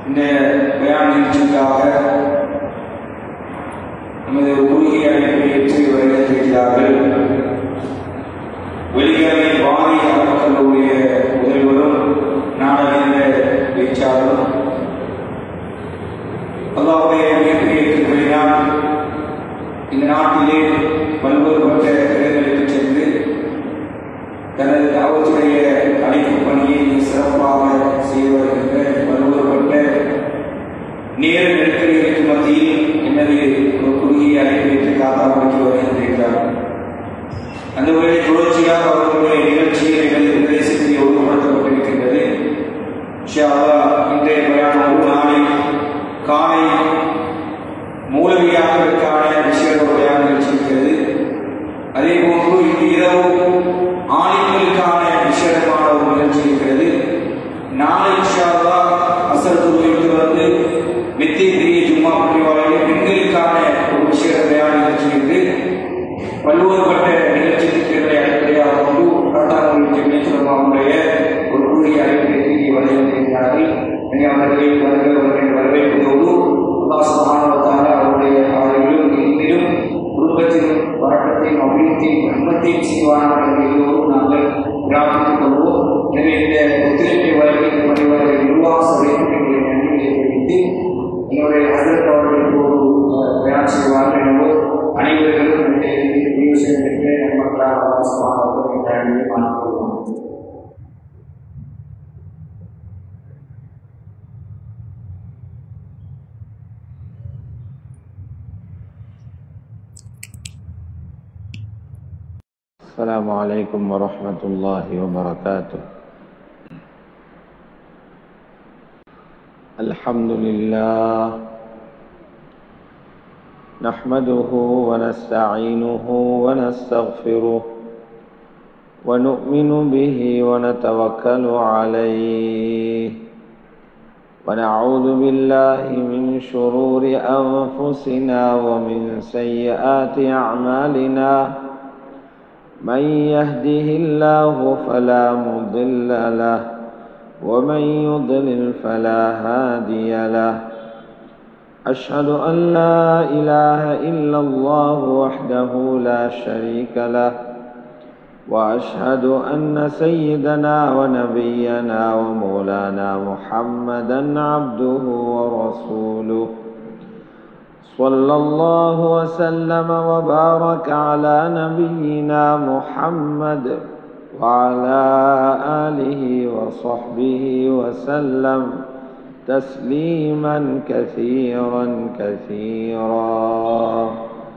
இந்த பயான் நிகழ்ச்சிக்காக நமது குறுகிய அழைப்பை ஏற்று வருகிறார்கள் வெளிக்கரை வாரி அறக்கல்லூரிய முதல்வரும் நாடக பேச்சாளரும் அல்லாவுடைய மிகப்பெரிய திருப்பதினால் இந்த நாட்டிலே பல்வேறுபட்ட இடங்களுக்கு சென்று தனது தாவத்துடைய அழைப்பு பணியை சிறப்பாக செய்து வருகின்ற பல்வேறுபட்ட நேர நெருக்கடிகளுக்கு மத்தியில் எனது ஒரு குறுகிய அழைப்பை காத்தாமலுக்கு வருகின்றார் அந்த வகையில் தொடர்ச்சியாக அவர்களுடைய நிகழ்ச்சியில் எனது பிரதேசத்தில் ஒழுங்குபடுத்தப்பட்டிருக்கின்றது இன்ஷா அல்லாஹ் இன்றைய பிரயாணம் ஒரு நாளை காலை மூலவியாக்களுக்கான விசேட பிரயாண நிகழ்ச்சி இருக்கிறது அதே போன்று இன்று இரவு ஆணைகளுக்கான விசேடமான ஒரு நிகழ்ச்சி இருக்கிறது நாளை இன்ஷா அல்லாஹ் அசர் தொழுகைக்கு வந்து மித்தி திரிய ஜும்மா பள்ளிவாளையில் பெண்களுக்கான ஒரு விசேட பிரயாண நிகழ்ச்சி இருக்கு பல்வேறுபட்ட நிகழ்ச்சி திட்டங்களை அடிப்படையாக கொண்டு கட்டாளர்கள் ஜெகனேஸ்வரமாவுடைய ஒரு குறுகிய அழைப்பை தீங்கி வழங்கியிருக்கிறார்கள் அவர்களை வருகிறவர்களை வரவேற்பதோடு உல்லாசமானவர்களாக அவருடைய அவர்களும் இன்றிலும் குடும்பத்திலும் வழக்கத்தையும் அபிவிருத்தியும் நன்மத்தையும் செய்வார்கள் என்ற எல்லோரும் நாங்கள் பிரார்த்தித்துக் கொள்வோம் எனவே இந்த ஒத்துழைப்பை வழங்கிய பணிவரை நிர்வாக சபைக்கு எங்களுடைய நன்றிகளை தெரிவித்து என்னுடைய ஹசரத் அவர்களுக்கு ஒரு பிரயாணம் செய்வார்கள் எனவே அனைவர்களும் முடிவு செய்திருக்கிற நன்மக்களாக அவசரமாக நன்றியை மாற்றிக்கொள்வோம் السلام عليكم ورحمة الله وبركاته الحمد لله نحمده ونستعينه ونستغفره ونؤمن به ونتوكل عليه ونعوذ بالله من شرور أنفسنا ومن سيئات أعمالنا من يهده الله فلا مضل له ومن يضلل فلا هادي له أشهد أن لا إله إلا الله وحده لا شريك له وأشهد أن سيدنا ونبينا ومولانا محمدا عبده ورسوله صلى الله وسلم وبارك على نبينا محمد وعلى آله وصحبه وسلم تسليما كثيرا كثيرا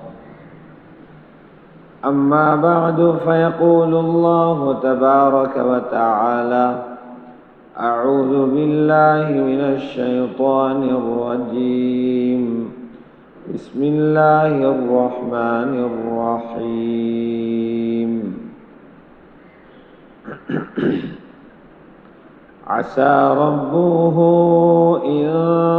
أما بعد فيقول الله تبارك وتعالى أعوذ بالله من الشيطان الرجيم بسم الله الرحمن الرحيم عسى ربه إن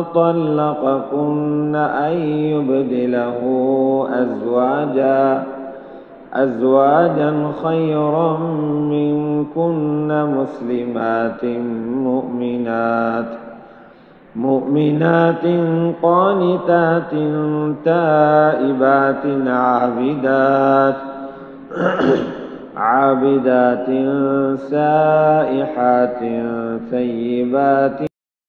طلقكن أن يبدله أزواجا أزواجا خيرا منكن مسلمات مؤمنات مؤمنات قانتات تائبات عابدات عابدات سائحات ثيبات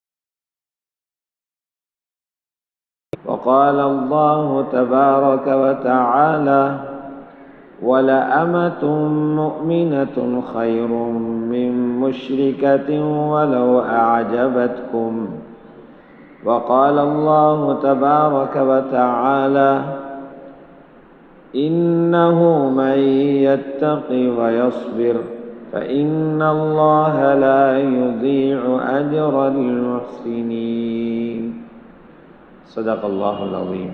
وقال الله تبارك وتعالى ولأمة مؤمنة خير من مشركة ولو أعجبتكم وقال الله تبارك وتعالى إنه من يتق ويصبر فإن الله لا يضيع أجر المحسنين صدق الله العظيم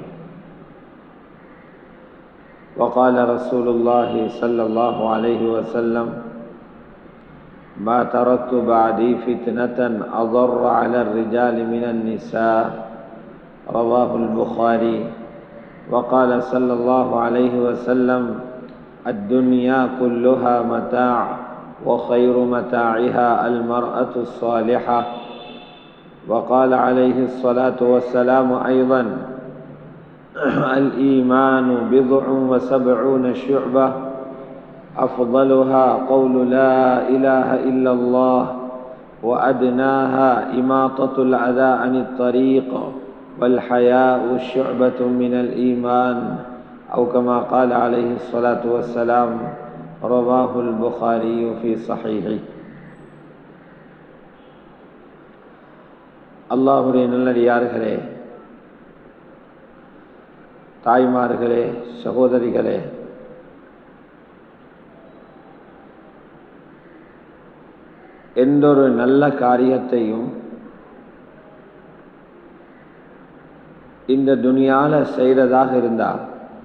وقال رسول الله صلى الله عليه وسلم ما تركت بعدي فتنة أضر على الرجال من النساء رواه البخاري وقال صلى الله عليه وسلم الدنيا كلها متاع وخير متاعها المرأة الصالحة وقال عليه الصلاة والسلام أيضا الإيمان بضع وسبعون شعبة أفضلها قول لا إله إلا الله وأدناها إماطة الأذى عن الطريق والحياء شعبة من الإيمان أو كما قال عليه الصلاة والسلام رواه البخاري في صحيحه அல்லாஹுடைய நல்லடியார்களே தாய்மார்களே சகோதரிகளே எந்தொரு நல்ல காரியத்தையும் இந்த துனியால செய்கிறதாக இருந்தால்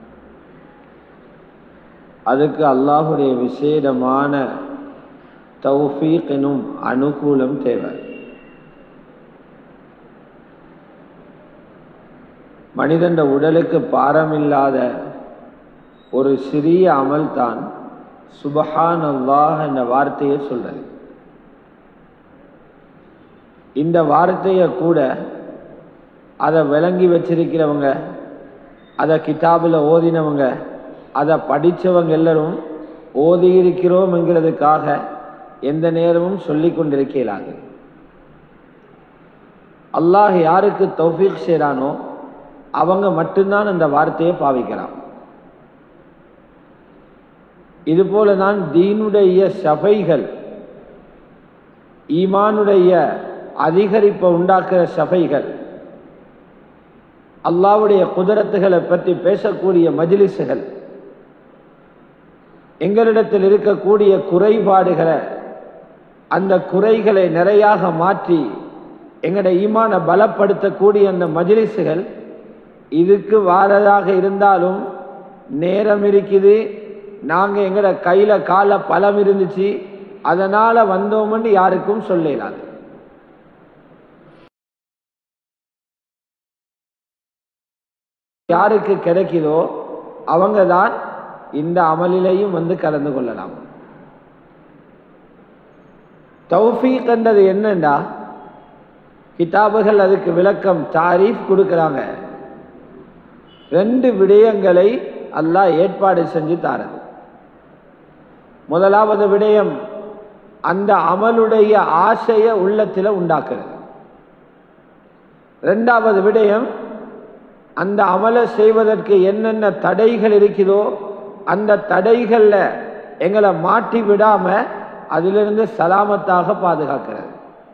அதுக்கு அல்லாஹுடைய விசேடமான தௌஃபீக் எனும் அனுகூலம் தேவை மனிதன் உடலுக்கு பாரமில்லாத ஒரு சிறிய அமல் தான் சுபஹான் அல்லாஹ் என்ற வார்த்தையை சொல்றது இந்த வார்த்தையை கூட அதை விளங்கி வச்சிருக்கிறவங்க அதை கிதாபில் ஓதினவங்க அதை படித்தவங்க எல்லாரும் ஓதி இருக்கிறோம் என்கிறதுக்காக எந்த நேரமும் சொல்லி கொண்டிருக்கிறாங்க அல்லாஹ் யாருக்கு தௌஃபீக் செய்கிறானோ அவங்க மட்டும்தான் அந்த வார்த்தையை பாவிக்கிறான் இதுபோல தான் தீனுடைய சபைகள் ஈமானுடைய அதிகரிப்பை உண்டாக்குற சபைகள் அல்லாவுடைய குதிரத்துகளை பற்றி பேசக்கூடிய மஜிலிசுகள் எங்களிடத்தில் இருக்கக்கூடிய குறைபாடுகளை அந்த குறைகளை நிறையாக மாற்றி எங்களுடைய ஈமான பலப்படுத்தக்கூடிய அந்த மஜிலிசுகள் இதுக்கு வாரதாக இருந்தாலும் நேரம் இருக்குது நாங்கள் எங்களோட கையில் கால பலம் இருந்துச்சு அதனால் வந்தோம்னு யாருக்கும் சொல்லலாது யாருக்கு கிடைக்குதோ அவங்க தான் இந்த அமலிலையும் வந்து கலந்து கொள்ளலாம் தௌஃபீக் என்றது என்னண்டா கிதாபுகள் அதுக்கு விளக்கம் தாரீஃப் கொடுக்குறாங்க ரெண்டு விடயங்களை அல்லாஹ் ஏற்பாடு செஞ்சு தாரது முதலாவது விடயம் அந்த அமலுடைய ஆசையை உள்ளத்தில் உண்டாக்குறது ரெண்டாவது விடயம் அந்த அமலை செய்வதற்கு என்னென்ன தடைகள் இருக்குதோ அந்த தடைகளில் எங்களை மாட்டி விடாம அதிலிருந்து சலாமத்தாக பாதுகாக்கிறது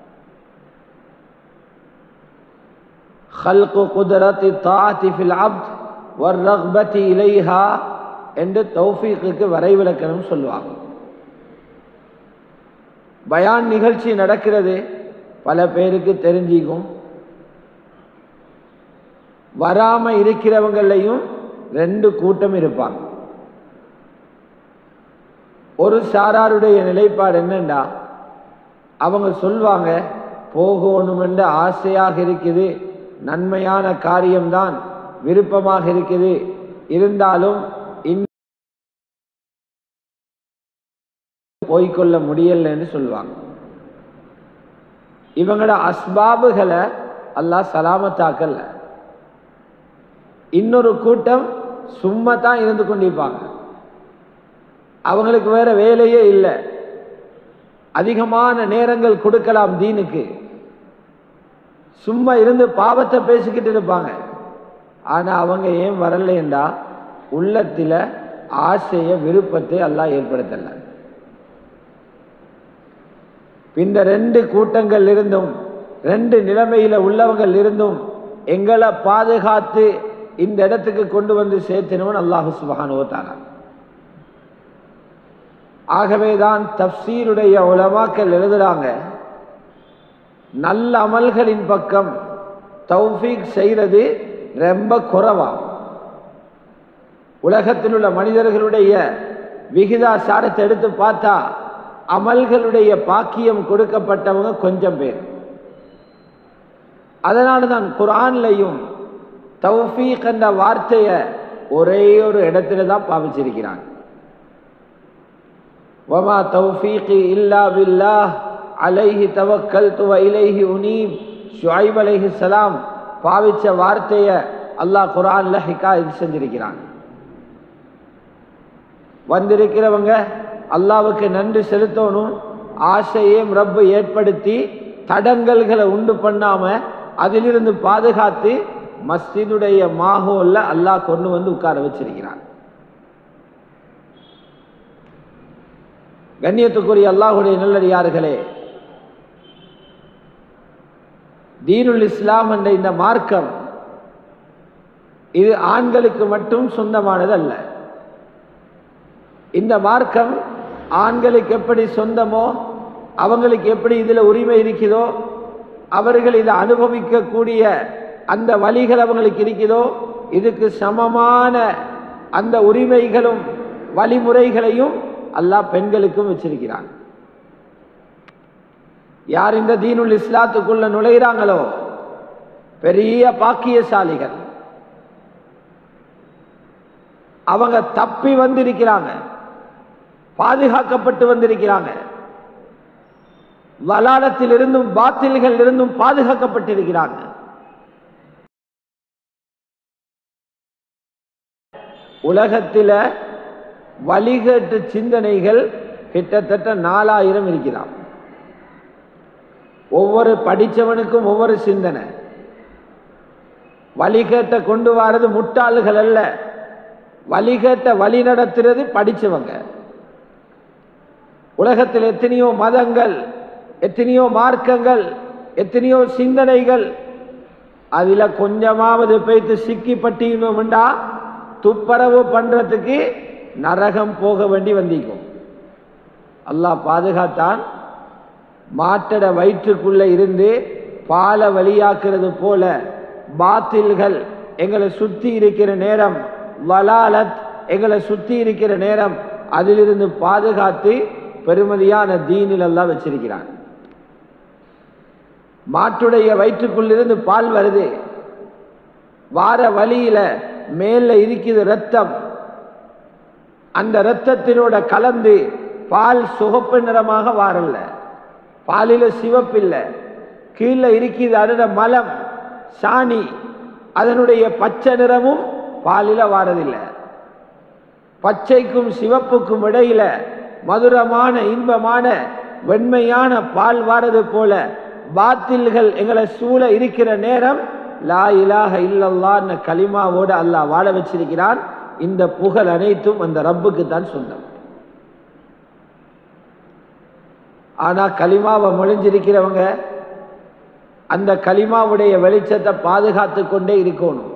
خلق قدرة الطاعة في العبد والرغبة إليها என்று தௌஃபீக்கு வரைவிலக்கணம் சொல்லுவாங்க பயான் நிகழ்ச்சி நடக்கிறது பல பேருக்கு தெரிஞ்சிக்கும் வராம இருக்கிறவங்களையும் ரெண்டு கூட்டம் இருப்பாங்க ஒரு சாராருடைய நிலைப்பாடு என்னண்டா அவங்க சொல்வாங்க போகணும் என்ற ஆசையாக இருக்குது நன்மையான காரியம்தான் விருப்பமாக இருக்குது இருந்தாலும் போய்கொள்ள முடியல என்று சொல்லுவாங்க இவங்களோட அஸ்பாபுகளை அல்லாஹ் சலாமத்தாக்கல்ல இன்னொரு கூட்டம் சும்மா தான் இருந்து கொண்டிருப்பாங்க அவங்களுக்கு வேற வேலையே இல்லை அதிகமான நேரங்கள் கொடுக்கலாம் தீனுக்கு சும்மா இருந்து பாவத்தை பேசிக்கிட்டு இருப்பாங்க ஆனா அவங்க ஏன் வரலைன்றா உள்ளத்துல ஆசைய விருப்பத்தை எல்லாம் ஏற்படுத்தல இந்த ரெண்டு கூட்டங்கள் இருந்தும் ரெண்டு நிலைமையில உள்ளவங்கள் இருந்தும் எங்களை பாதுகாத்து இந்த இடத்துக்கு கொண்டு வந்து சேர்த்தினவன் அல்லாஹு சுபகானுவத்தான ஆகவேதான் தப்சீருடைய உலமாக்கள் எழுதுறாங்க நல்ல அமல்களின் பக்கம் தௌஃபீக் செய்கிறது ரொம்ப குறைவா உலகத்தில் உள்ள மனிதர்களுடைய விகிதாசாரத்தை எடுத்து பார்த்தா அமல்களுடைய பாக்கியம் கொடுக்கப்பட்டவங்க கொஞ்சம் பேர் அதனால தான் குரான்லையும் தௌஃபீக் என்ற வார்த்தையை ஒரே ஒரு இடத்துல தான் பாவிச்சிருக்கிறான் வமா தௌஃபீக் இல்லா பில்லாஹ் அலைஹி தவக்கல் துவ இலைஹி உனீப் ஷுஐப் அலைஹிஸ்ஸலாம் பாவிச்ச வார்த்தையை அல்லாஹ் குரான்ல ஹிகாயத் செஞ்சிருக்கிறான் வந்திருக்கிறவங்க அல்லாவுக்கு நன்றி செலுத்தணும் ஆசையும் ரப்பு ஏற்படுத்தி தடங்கல்களை உண்டு பண்ணாம அதிலிருந்து பாதுகாத்து மஸ்ஜிதுடைய மாகோல்ல அல்லாஹ் கொண்டு வந்து உட்கார வச்சிருக்கிறான் கண்ணியத்துக்குரிய அல்லாஹுடைய நல்லடியார்களே தீனுல் இஸ்லாம் என்ற இந்த மார்க்கம் இது ஆண்களுக்கு மட்டும் சொந்தமானது அல்ல இந்த மார்க்கம் ஆண்களுக்கு எப்படி சொந்தமோ அவங்களுக்கு எப்படி இதில் உரிமை இருக்குதோ அவர்கள் இதை அனுபவிக்கக்கூடிய அந்த வழிகள் அவங்களுக்கு இருக்குதோ இதுக்கு சமமான அந்த உரிமைகளும் வழிமுறைகளையும் அல்லாஹ் பெண்களுக்கும் வச்சிருக்கிறான் யார் இந்த தீனுல் இஸ்லாத்துக்குள்ள நுழைகிறாங்களோ பெரிய பாக்கியசாலிகள் அவங்க தப்பி வந்திருக்கிறாங்க பாதுகாக்கப்பட்டு வந்திருக்கிறாங்க வலாலத்தில் இருந்தும் பாத்தில்கள் இருந்தும் பாதுகாக்கப்பட்டிருக்கிறாங்க உலகத்தில் வழிகட்டு சிந்தனைகள் கிட்டத்தட்ட நாலாயிரம் இருக்கிறான் ஒவ்வொரு படித்தவனுக்கும் ஒவ்வொரு சிந்தனை வழிகேட்ட கொண்டு வர்றது முட்டாள்கள் அல்ல வழிகேட்ட வழி நடத்துறது படித்தவங்க உலகத்தில் எத்தனையோ மதங்கள் எத்தனையோ மார்க்கங்கள் எத்தனையோ சிந்தனைகள் அதில் கொஞ்சமாவது போய்த்து சிக்கி பட்டியணும்டா துப்பரவு பண்றதுக்கு நரகம் போக வேண்டி வந்திக்கும் அல்லாஹ் பாதுகாத்தான் மாட்டட வயிற்றுக்குள்ள இருந்து பாலை வழியாக்குறது போல பாத்தில்கள் எங்களை சுத்தி இருக்கிற நேரம் வலாலத் எங்களை சுத்தி இருக்கிற நேரம் அதிலிருந்து பாதுகாத்து பெருமதியான தீனில் எல்லாம் வச்சிருக்கிறான் மாட்டுடைய வயிற்றுக்குள்ளிருந்து பால் வருது வார வழியில மேல இருக்குது ரத்தம் அந்த ரத்தத்தினோட கலந்து பால் சுகப்பு நிறமாக வாரல்ல பாலில சிவப்பில்லை கீழே இருக்குது அதோட மலம் சாணி அதனுடைய பச்சை நிறமும் பாலில வாரதில்லை பச்சைக்கும் சிவப்புக்கும் இடையில மதுரமான இன்பமான வெண்மையான பால் வாரது போல பாத்தில்கள் எங்களை சூழ இருக்கிற நேரம் லா இலாஹ இல்லல்லான்னு களிமாவோடு அல்லாஹ் வாழ வச்சிருக்கிறான் இந்த புகழ் அனைத்தும் அந்த ரப்புக்கு தான் சொந்தம் ஆனா களிமாவை மொழிஞ்சிருக்கிறவங்க அந்த களிமாவுடைய வெளிச்சத்தை பாதுகாத்து கொண்டே இருக்கணும்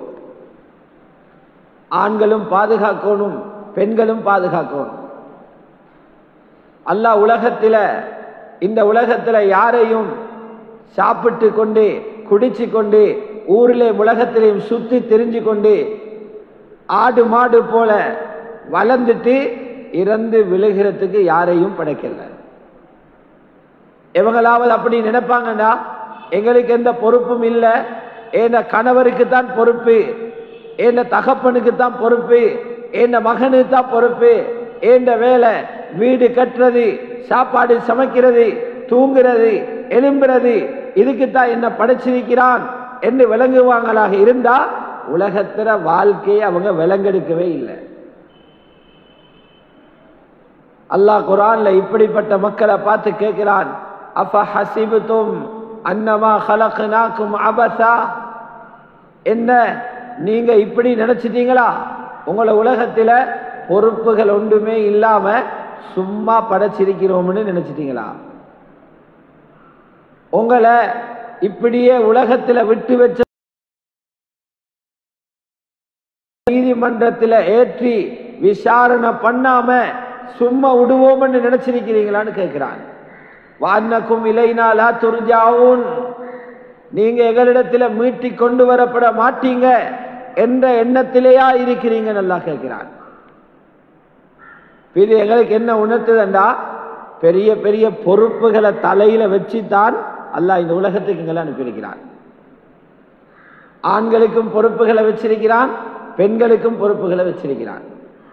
ஆண்களும் பாதுகாக்கணும் பெண்களும் பாதுகாக்கணும் அல்லாஹ் உலகத்தில் இந்த உலகத்தில் யாரையும் சாப்பிட்டு கொண்டு குடிச்சு கொண்டு ஊரிலே உலகத்திலையும் சுத்தி தெரிஞ்சு கொண்டு ஆடு மாடு போல வளர்ந்துட்டு இறந்து விழுகிறதுக்கு யாரையும் படைக்கல இவங்களாவது அப்படி நினைப்பாங்கடா எங்களுக்கு எந்த பொறுப்பும் இல்லை என் கணவருக்கு தான் பொறுப்பு என் தகப்பனுக்கு தான் பொறுப்பு என் மகனுக்கு தான் பொறுப்பு என் வேலை வீடு கட்டுறது சாப்பாடு சமைக்கிறது தூங்குறது எலும்புறது இதுக்கு தான் என்ன படைச்சிருக்கிறான் என்று விளங்குவாங்களாக இருந்தா உலகத்துல வாழ்க்கையை அவங்க விளங்கெடுக்கவே இல்லை அல்லாஹ் குரான்ல இப்படிப்பட்ட மக்களை பார்த்து கேட்கிறான் அஃப ஹசிபுத்தும் அன்னமா ஹலக்னாக்கும் அபசா என்ன நீங்க இப்படி நினைச்சிட்டீங்களா உங்களை உலகத்துல பொறுப்புகள் ஒன்றுமே இல்லாம சும்மா படைச்சிருக்கிறோம்னு நினைச்சிட்டீங்களா உங்களை இப்படியே உலகத்துல விட்டு வச்ச நீதிமன்றத்தில் ஏற்றி விசாரணை பண்ணாம சும்மா விடுவோம்னு நினைச்சிருக்கிறீங்களான்னு கேட்கிறான் வானக்கும் இலைனாலா துர்ஜாவும் நீங்க எங்களிடத்துல மீட்டி கொண்டு வரப்பட மாட்டீங்க என்ற எண்ணத்திலேயா இருக்கிறீங்க நல்லா கேட்கிறான் இது எங்களுக்கு என்ன உணர்த்துதண்டா பெரிய பெரிய பொறுப்புகளை தலையில வச்சு தான் அல்லாஹ் இந்த உலகத்துக்கு எங்களை அனுப்பியிருக்கிறான் ஆண்களுக்கும் பொறுப்புகளை வச்சிருக்கிறான் பெண்களுக்கும் பொறுப்புகளை வச்சிருக்கிறான்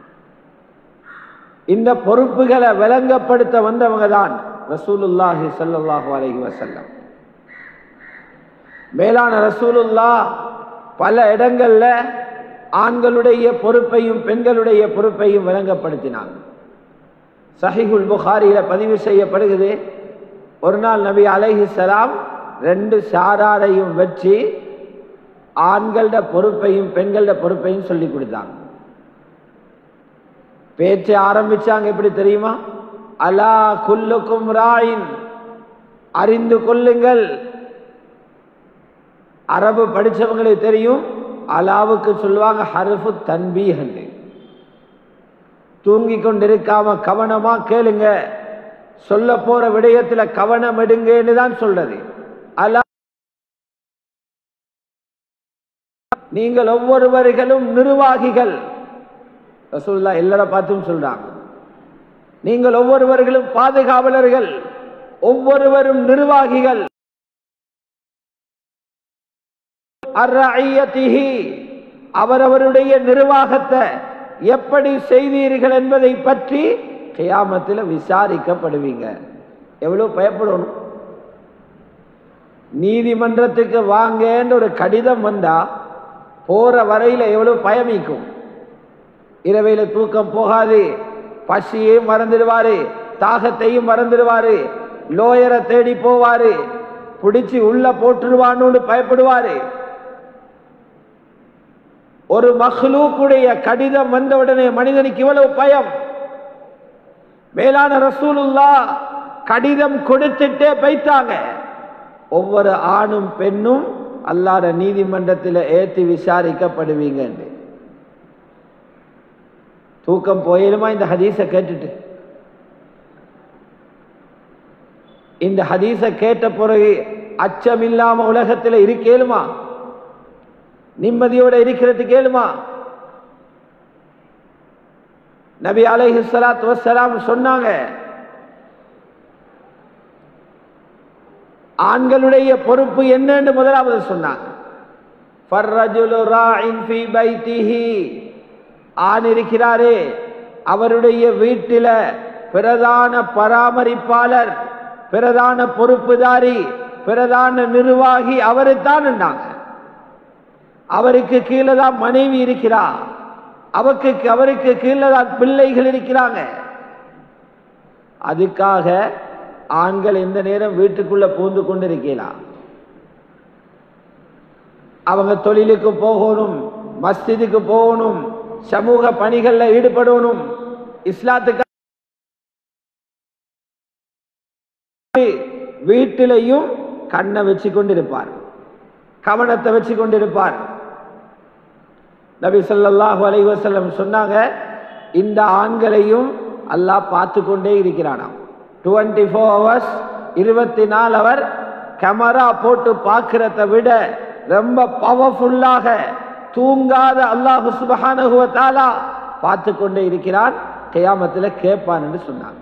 இந்த பொறுப்புகளை விளங்கப்படுத்த வந்தவங்க தான் ரசூலுல்லாஹி ஸல்லல்லாஹு அலைஹி வஸல்லம் மேலான ரசூலுல்லா பல இடங்கள்ல ஆண்களுடைய பொறுப்பையும் பெண்களுடைய பொறுப்பையும் விளங்கப்படுத்தினாங்க சஹிகுல் புகாரியில பதிவு செய்யப்படுகிறது ஒரு நாள் நபி அலைஹிஸ்ஸலாம் ரெண்டு சாராரையும் வச்சு ஆண்களோட பொறுப்பையும் பெண்களோட பொறுப்பையும் சொல்லி கொடுத்தாங்க பேச்சை ஆரம்பிச்சாங்க எப்படி தெரியுமா அலா குல்லுக்கும் ராயின் அறிந்து கொள்ளுங்கள் அரபு படிச்சவங்களுக்கு தெரியும் அலாவுக்கு சொல்லுவாங்க ஹர்ஃபு தன்பீஹன்னு தூங்கி கொண்டிருக்காம கவனமா கேளுங்க சொல்ல போற விடயத்துல கவனம் எடுங்கன்னு தான் சொல்றது அலா நீங்கள் ஒவ்வொருவர்களும் நிர்வாகிகள் ரசூல்லா எல்லார பார்த்தும் சொல்றாங்க நீங்கள் ஒவ்வொருவர்களும் பாதுகாவலர்கள் ஒவ்வொருவரும் நிர்வாகிகள் அர்ரஐயத்திஹி அவரவருடைய நிர்வாகத்தை எப்படி செய்தீர்கள் என்பதை பற்றி கியாமத்தில் விசாரிக்கப்படுவீங்க எவ்வளவு பயப்படணும் நீதிமன்றத்துக்கு வாங்கன்னு ஒரு கடிதம் வந்தா போற வரையில எவ்வளவு பயமிக்கும் இரவையில தூக்கம் போகாது பசியையும் மறந்துடுவாரு தாகத்தையும் மறந்துடுவாரு லோயரை தேடி போவாரு பிடிச்சு உள்ள போட்டுருவான்னு பயப்படுவாரு ஒரு மஹ்லூக்குடைய கடிதம் வந்த உடனே மனிதனுக்கு இவ்வளவு பயம் மேலான ரசூலுல்லா கடிதம் கொடுத்துட்டே பைத்தாங்க ஒவ்வொரு ஆணும் பெண்ணும் அல்லாத நீதிமன்றத்தில் ஏற்றி விசாரிக்கப்படுவீங்க தூக்கம் போயிடுமா இந்த ஹதீஸை கேட்டுட்டு இந்த ஹதீஸை கேட்ட பிறகு அச்சம் இல்லாம உலகத்தில் இருக்கேலுமா நிம்மதியோட இருக்கிறது கேளுமா நபி அலைஹி ஸலாத்து வஸ்ஸலாம் சொன்னாங்க ஆண்களுடைய பொறுப்பு என்னன்னு முதலாவது சொன்னாங்க ஃபர்ரஜுலு ராஇன் ஃபீ பைத்திஹி ஆண் இருக்கிறாரே அவருடைய வீட்டில பிரதான பராமரிப்பாளர் பிரதான பொறுப்புதாரி பிரதான நிர்வாகி அவரைத்தான் இருந்தாங்க அவருக்கு கீழே தான் மனைவி இருக்கிறா அவருக்கு அவருக்கு கீழே தான் பிள்ளைகள் இருக்கிறாங்க அதுக்காக ஆண்கள் எந்த நேரம் வீட்டுக்குள்ள பூந்து கொண்டு இருக்கலாம் அவங்க தொழிலுக்கு போகணும் மஸ்ஜிதுக்கு போகணும் சமூக பணிகள்ல ஈடுபடணும் இஸ்லாத்துக்கு வீட்டிலையும் கண்ணை வச்சு கொண்டிருப்பார் கவனத்தை வச்சு கொண்டிருப்பார் நபி ஸல்லல்லாஹு அலைஹி வஸல்லம் சொன்னாங்க இந்த ஆண்களையும் அல்லாஹ் பார்த்து கொண்டே இருக்கிறானாம் டுவெண்ட்டி ஃபோர் ஹவர்ஸ் இருபத்தி நாலு அவர் கேமரா போட்டு பார்க்கிறத விட ரொம்ப பவர்ஃபுல்லாக தூங்காத அல்லாஹு சுபஹானஹு வ தஆலா பார்த்து கொண்டே இருக்கிறான் கியாமத்தில் கேட்பான் என்று சொன்னாங்க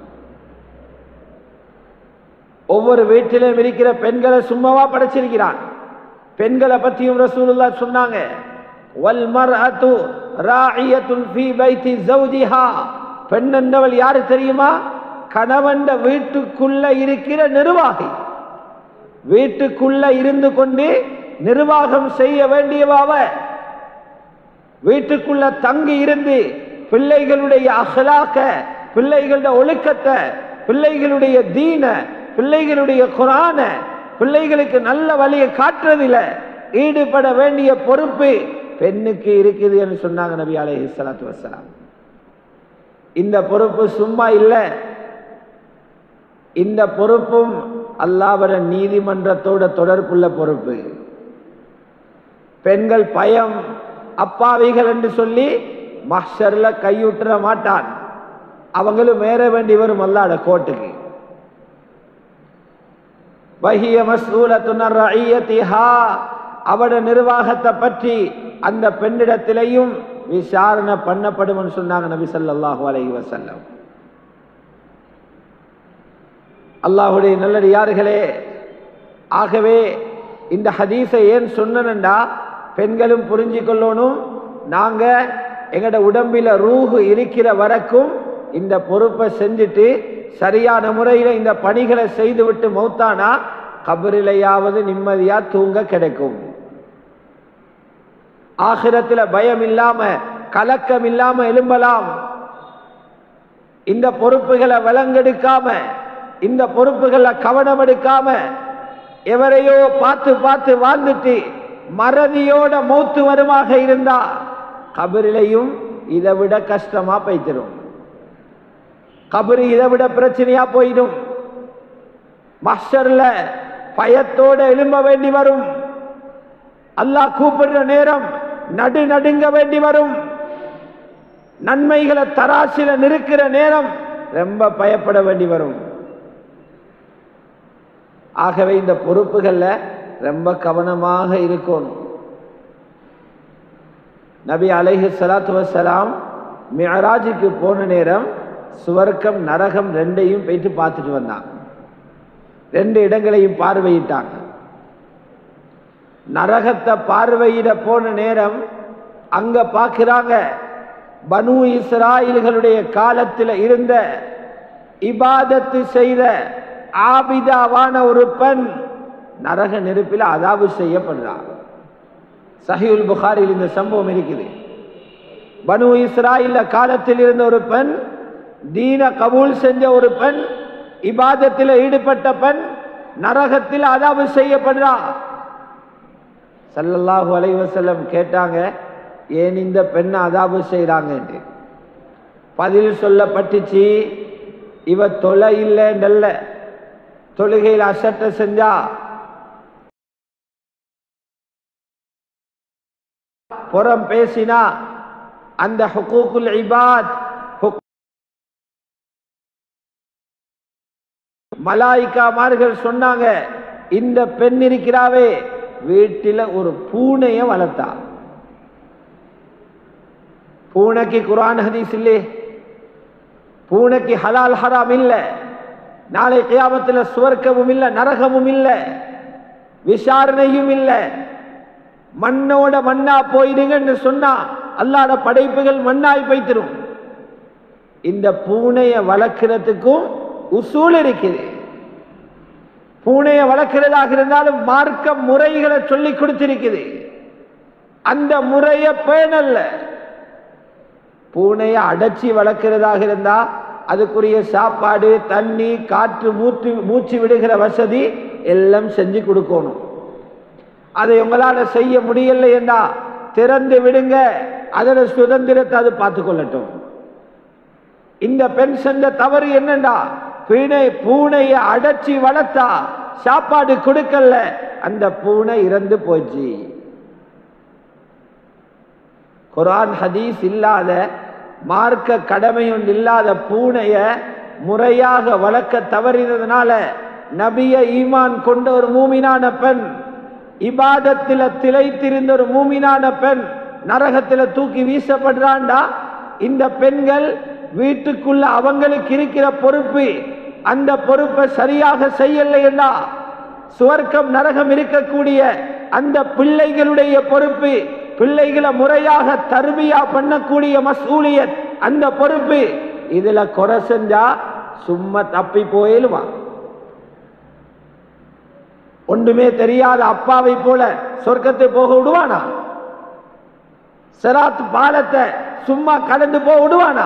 ஒவ்வொரு வீட்டிலும் இருக்கிற பெண்களை சும்மாவா படைச்சிருக்கிறான் பெண்களை பத்தியும் ரசூலுல்லா சொன்னாங்க வல் மர்அத்து ராஇயத்துன் ஃபீ பைத்தி ஜௌஜிஹா பெண் என்றவள் யாரு தெரியுமா கணவன் வீட்டுக்குள்ள இருக்கிற நிர்வாகி வீட்டுக்குள்ள இருந்து கொண்டு நிர்வாகம் செய்ய வேண்டியவாவ வீட்டுக்குள்ள தங்கி இருந்து பிள்ளைகளுடைய அகலாக்க பிள்ளைகளுடைய ஒழுக்கத்தை பிள்ளைகளுடைய தீன பிள்ளைகளுடைய குரான பிள்ளைகளுக்கு நல்ல வழியை காட்டுறதில்ல ஈடுபட வேண்டிய பொறுப்பு பெண்ணுக்கு இருக்குது என்று சொன்னாங்க நபி அலைஹி ஸலாத்து வஸ்ஸலாம் இந்த பொறுப்பு சும்மா இல்லை இந்த பொறுப்பும் அல்லாவர நீதிமன்றத்தோட தொடர்புள்ள பொறுப்பு பெண்கள் பயம் அப்பாவிகள் என்று சொல்லி மஹ்ஷர்ல கையுற்ற மாட்டான் அவங்களும் மேற வேண்டி வரும் அல்லாட கோட்டுக்கு வஹிய மஸ்ஊலத்துன் ரஇயத்திஹா அவட நிர்வாகத்தை பற்றி அந்த பெண்ணிடத்திலேயும் விசாரணை பண்ணப்படும் சொன்னாங்க நபி ஸல்லல்லாஹு அலைஹி வஸல்லம் அல்லாஹுடைய நல்லடியார்களே ஆகவே இந்த ஹதீஸை ஏன் சொன்னேன்டா பெண்களும் புரிஞ்சு கொள்ளணும் நாங்க எங்கட உடம்பில ரூஹு இருக்கிற வரைக்கும் இந்த பொறுப்பை செஞ்சுட்டு சரியான முறையில் இந்த பணிகளை செய்துவிட்டு மௌத்தானா கபரிலையாவது நிம்மதியா தூங்க கிடைக்கும் ஆகிரத்துல பயம் இல்லாம கலக்கம் இல்லாம எழும்பலாம் இந்த பொறுப்புகளை விலங்கெடுக்காம இந்த பொறுப்புகளை கவனம் எடுக்காம எவரையோ பார்த்து பார்த்து வாழ்ந்துட்டு மறதியோட மௌத்து வருமாக இருந்தா கபரிலையும் இதை விட கஷ்டமா பைத்திரும் கபரு இதை விட பிரச்சனையா போயிடும் மஸ்டர்ல பயத்தோட எழும்ப வேண்டி வரும் அல்லாஹ் கூப்பிடுற நேரம் நடு நடுங்க வேண்டி வரும் நன்மைகளை தராசில நிற்கிற நேரம் ரொம்ப பயப்பட வேண்டி வரும் ஆகவே இந்த பொறுப்புகள்ல ரொம்ப கவனமாக இருக்கணும் நபி அலைஹி ஸலாத்து வஸலாம் மிஅராஜுக்கு போன நேரம் சுவர்க்கம் நரகம் ரெண்டையும் போயிட்டு பார்த்துட்டு வந்தாங்க ரெண்டு இடங்களையும் பார்வையிட்டாங்க நரகத்தை பார்வையிட போன நேரம் அங்க பார்க்கிறாங்க பனு இஸ்ராயில்களுடைய காலத்தில் இருந்த இபாதத்து செய்த ஆபிதாவான ஒரு பெண் நரக நெருப்பில் அதாவு செய்யப்படுறார் சஹியுல் புகாரில் இந்த சம்பவம் இருக்குது பனு இஸ்ராயில்ல காலத்தில் இருந்த ஒரு பெண் தீன கபூல் செஞ்ச ஒரு பெண் இபாதத்தில் ஈடுபட்ட பெண் நரகத்தில் அதாவு செய்யப்படுறா சல்லல்லாஹு அலைஹி வஸல்லம் கேட்டாங்க ஏன் இந்த பெண்ணை அதாபு செய்கிறாங்க என்று பதில் சொல்லப்பட்டுச்சு இவ தொலை இல்லைன்றல்ல தொழுகையில் அசட்ட செஞ்சா புறம் பேசினா அந்த ஹுக்கூக்குல் இபாத் ஹுக்- மலாய்க்காமார்கள் சொன்னாங்க இந்த பெண் இருக்கிறாவே வீட்டில ஒரு பூனைய வளர்த்தா பூனைக்கு குரான் ஹதீஸ் இல்லே பூனைக்கு ஹலால் ஹராம் இல்ல நாளை கியாமத்துல சுவர்க்கமும் இல்ல நரகமும் இல்ல விசாரணையும் இல்ல மண்ணோட மண்ணா போயிடுங்கன்னு சொன்னா அல்லாட படைப்புகள் மண்ணாய் போய்த்திரும் இந்த பூனைய வளர்க்கிறதுக்கும் உசூல் இருக்குது பூனையை வளர்க்கிறதாக இருந்தாலும் மார்க்க முறைகளை சொல்லி கொடுத்திருக்குது அந்த முறையை பேணல்ல பூனையை அடைச்சி வளர்க்கிறதாக இருந்தா அதுக்குரிய சாப்பாடு தண்ணி காற்று மூச்சு மூச்சு விடுகிற வசதி எல்லாம் செஞ்சு கொடுக்கணும் அதை உங்களால செய்ய முடியல என்றா திறந்து விடுங்க அதோட சுதந்திரத்தை அது பார்த்து கொள்ளட்டும் இந்த பெண் செஞ்ச தவறு என்னண்டா பூனை பூனையை அடைச்சி வளர்த்தா சாப்பாடு கொடுக்கல அந்த பூனை இறந்து போச்சு குரான் ஹதீஸ் இல்லாத மார்க்க கடமையும் இல்லாத பூனைய முறையாக வளர்க்க தவறினதுனால நபிய ஈமான் கொண்ட ஒரு மூமினான பெண் இபாதத்தில் திளைத்திருந்த ஒரு மூமினான பெண் நரகத்துல தூக்கி வீசப்படுறான்டா இந்த பெண்கள் வீட்டுக்குள்ள அவங்களுக்கு இருக்கிற பொறுப்பு அந்த பொறுப்பை சரியாக செய்யலைன்னா சுவர்க்கம் நரகம் இருக்கக்கூடிய அந்த பிள்ளைகளுடைய பொறுப்பு பிள்ளைகளை முறையாக தருமையா பண்ணக்கூடிய மசூலியத் அந்த பொறுப்பு இதுல குறை செஞ்சா சும்மா தப்பி போயிடுவான் ஒன்றுமே தெரியாத அப்பாவை போல சொர்க்கத்தை போக விடுவானா சிராத் பாலத்தை சும்மா கடந்து போக விடுவானா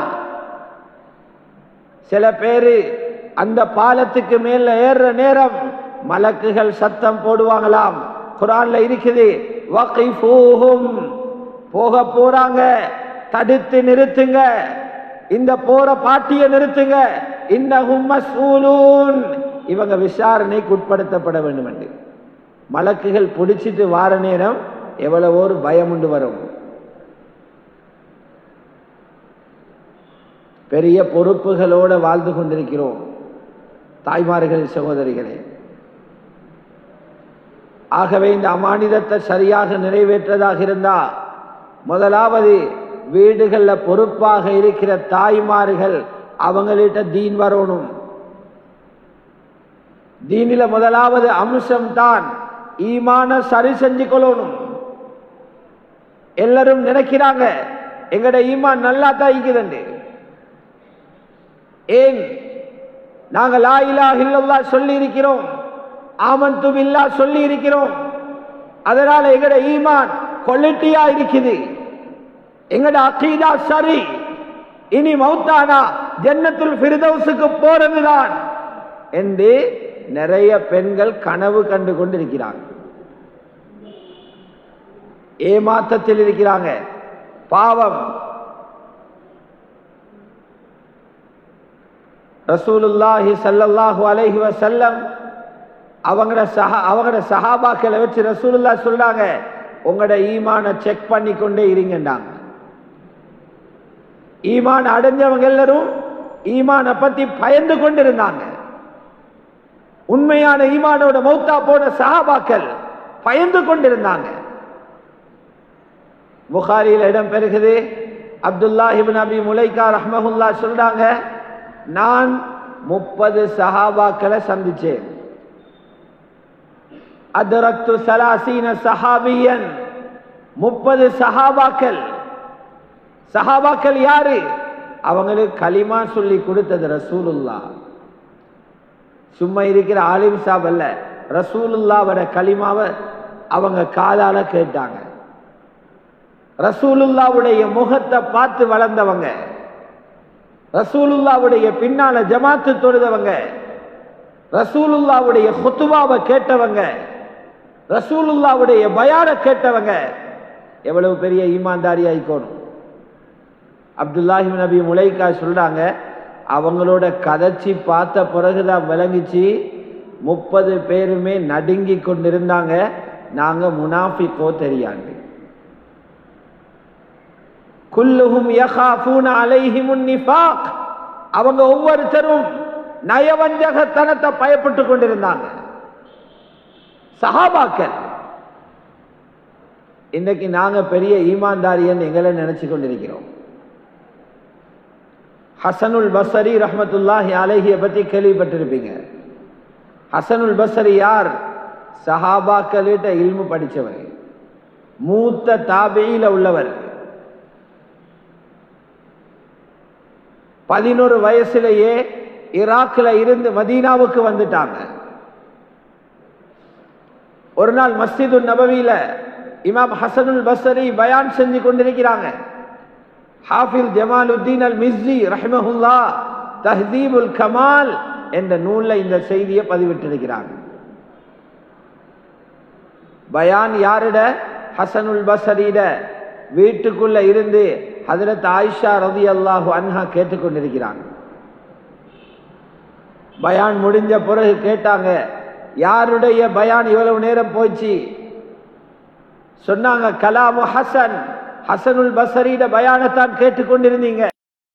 சில பேரு அந்த பாலத்துக்கு மேல ஏறுற நேரம் மலக்குகள் சத்தம் போடுவாங்களாம் குரான்ல இருக்குது வகைஃபூஹும் போக போறாங்க தடுத்து நிறுத்துங்க இந்த போற பாட்டிய நிறுத்துங்க இன்னஹும் மஸ்ஊலூன் இவங்க விசாரணைக்கு உட்படுத்தப்பட வேண்டும் என்று மலக்குகள் பிடிச்சிட்டு வார நேரம் எவ்வளவோ ஒரு பயம் உண்டு வரும் பெரிய பொறுப்புகளோட வாழ்ந்து கொண்டிருக்கிறோம் தாய்மார்களே சகோதரிகளே ஆகவே இந்த அமானிதத்தை சரியாக நிறைவேற்றதாக இருந்தா முதலாவது வீடுகள்ல பொறுப்பாக இருக்கிற தாய்மார்கள் அவங்கள்ட்ட தீன் வரணும் தீனில முதலாவது அம்சம் தான் ஈமான சரி செஞ்சு கொள்ளணும் எல்லாரும் நினைக்கிறாங்க எங்கட ஈமான் நல்லா தான் இருக்குதுண்டு ஏன் நாங்க லா இலாஹ இல்லல்லாஹ் சொல்லி இருக்கிறோம் ஆமந்து பில்லா சொல்லி இருக்கிறோம் அதனால எங்கட ஈமான் குவாலிட்டியா இருக்குது எங்கட அக்கீதா சரி இனி மௌத்தானா ஜன்னத்துல் ஃபிர்தௌஸுக்கு போறதுதான் என்று நிறைய பெண்கள் கனவு கண்டு கொண்டிருக்கிறாங்க ஏமாற்றத்தில் இருக்கிறாங்க பாவம் ரசூலுல்லாஹி ஸல்லல்லாஹு அலைஹி வஸல்லம் அவங்களோட சஹா அவங்களோட சஹாபாக்களை வச்சு ரசூலுல்லா சொல்றாங்க உங்களோட ஈமானை செக் பண்ணி கொண்டே இருங்கண்டாங்க ஈமான் அடைஞ்சவங்க எல்லாரும் ஈமானை பத்தி பயந்து கொண்டிருந்தாங்க உண்மையான ஈமானோட மௌத்தா போன சஹாபாக்கள் பயந்து கொண்டிருந்தாங்க புகாரியில் இடம் பெறுகிறது அப்துல்லா இபின் அபி முலைக்கா ரஹ்மஹுல்லா சொல்றாங்க நான் முப்பது சஹாபாக்களை சந்திச்சேன் அதரத்து சலாசீன சஹாபியன் முப்பது சஹாபாக்கள் சஹாபாக்கள் யாரு அவங்களுக்கு களிமா சொல்லி கொடுத்தது ரசூலுல்லா சும்மா இருக்கிற ஆலிம் சாப் அல்ல ரசூலுல்லாவோட களிமாவை அவங்க காலால கேட்டாங்க ரசூலுல்லாவுடைய முகத்தை பார்த்து வளர்ந்தவங்க ரசூலுல்லாவுடைய பின்னால ஜமாத்து தொழுதவங்க ரசூலுல்லாவுடைய ஹுத்துவாவை கேட்டவங்க ரசூலுல்லாவுடைய பயான கேட்டவங்க எவ்வளவு பெரிய ஈமான்தாரி ஆயிக்கோணும் அப்துல்லாஹி நபி முலைக்கா சொல்றாங்க அவங்களோட கதைச்சி பார்த்த பிறகுதான் விளங்கிச்சு முப்பது பேருமே நடுங்கி கொண்டிருந்தாங்க நாங்க முனாஃபிக்கோ தெரியாண்டு குல்லுஹும் யகாஃபூன அலைஹிமுன் நிஃபாக் அவங்க ஒவ்வொருத்தரும் நயவஞ்சகத்தனத்தை பயப்பட்டு கொண்டிருந்தாங்க சஹாபாக்கள் இன்னைக்கு நாங்க பெரிய ஈமான்தாரியன் எங்களை நினைச்சு கொண்டிருக்கிறோம் ஹசனுல் பசரி ரஹமத்துல்லாஹி அலைஹிய பத்தி கேள்விப்பட்டிருப்பீங்க ஹசனுல் பசரி யார் சஹாபாக்களிட்ட இல்மு படிச்சவர் மூத்த தாபையில உள்ளவர் பதினோரு வயசுலேயே ஈராக்ல இருந்து மதீனாவுக்கு வந்துட்டாங்க ஒரு நாள் மஸ்ஜிது நபவியில இமாம் ஹசனுல் பசரி பயான் செஞ்சு கொண்டிருக்கிறாங்க ஹாஃபில் ஜமாலுத்தீன் அல் மிஸ்ரி ரஹ்மஹுல்லா தஹ்தீபுல் கமால் என்ற நூல்ல இந்த செய்தியை பதிவிட்டிருக்கிறாங்க பயான் யாரிட ஹசனுல் பசரிட வீட்டுக்குள்ள இருந்து ஹதரத் ஆயிஷா ரதி அல்லாஹு அன்ஹா கேட்டுக்கொண்டிருக்கிறாங்க பயான் முடிஞ்ச பிறகு கேட்டாங்க யாருடைய பயான் இவ்வளவு நேரம் போச்சு சொன்னாங்க கலாமு ஹசன் ஹசனுல் பசரிட பயானத்தான் கேட்டுக்கொண்டிருந்தீங்க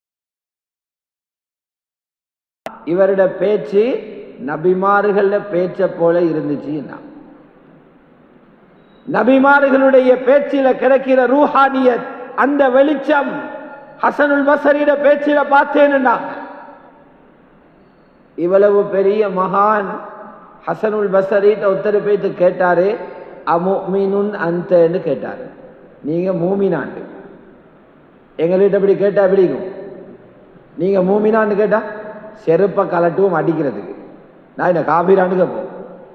இவருட பேச்சு நபிமார்கள பேச்ச போல இருந்துச்சுன்னா நபிமார்களுடைய பேச்சில கிடைக்கிற ரூஹானியத் அந்த வெளிச்சம் ஹசனுல் பசரிட பேச்சில பார்த்தேன்னா இவ்வளவு பெரிய மகான் ஹசனுல் பசரிட்ட ஒருத்தர் பேத்து கேட்டாரு அமுமினுன் அந்தன்னு கேட்டாரு நீங்க மூமினாண்டு எங்கள்கிட்ட இப்படி கேட்டா எப்படிக்கும் நீங்க மூமினான்னு கேட்டா செருப்பை கலட்டுவோம் அடிக்கிறதுக்கு நான் இந்த காபீரான்னு கேட்போம்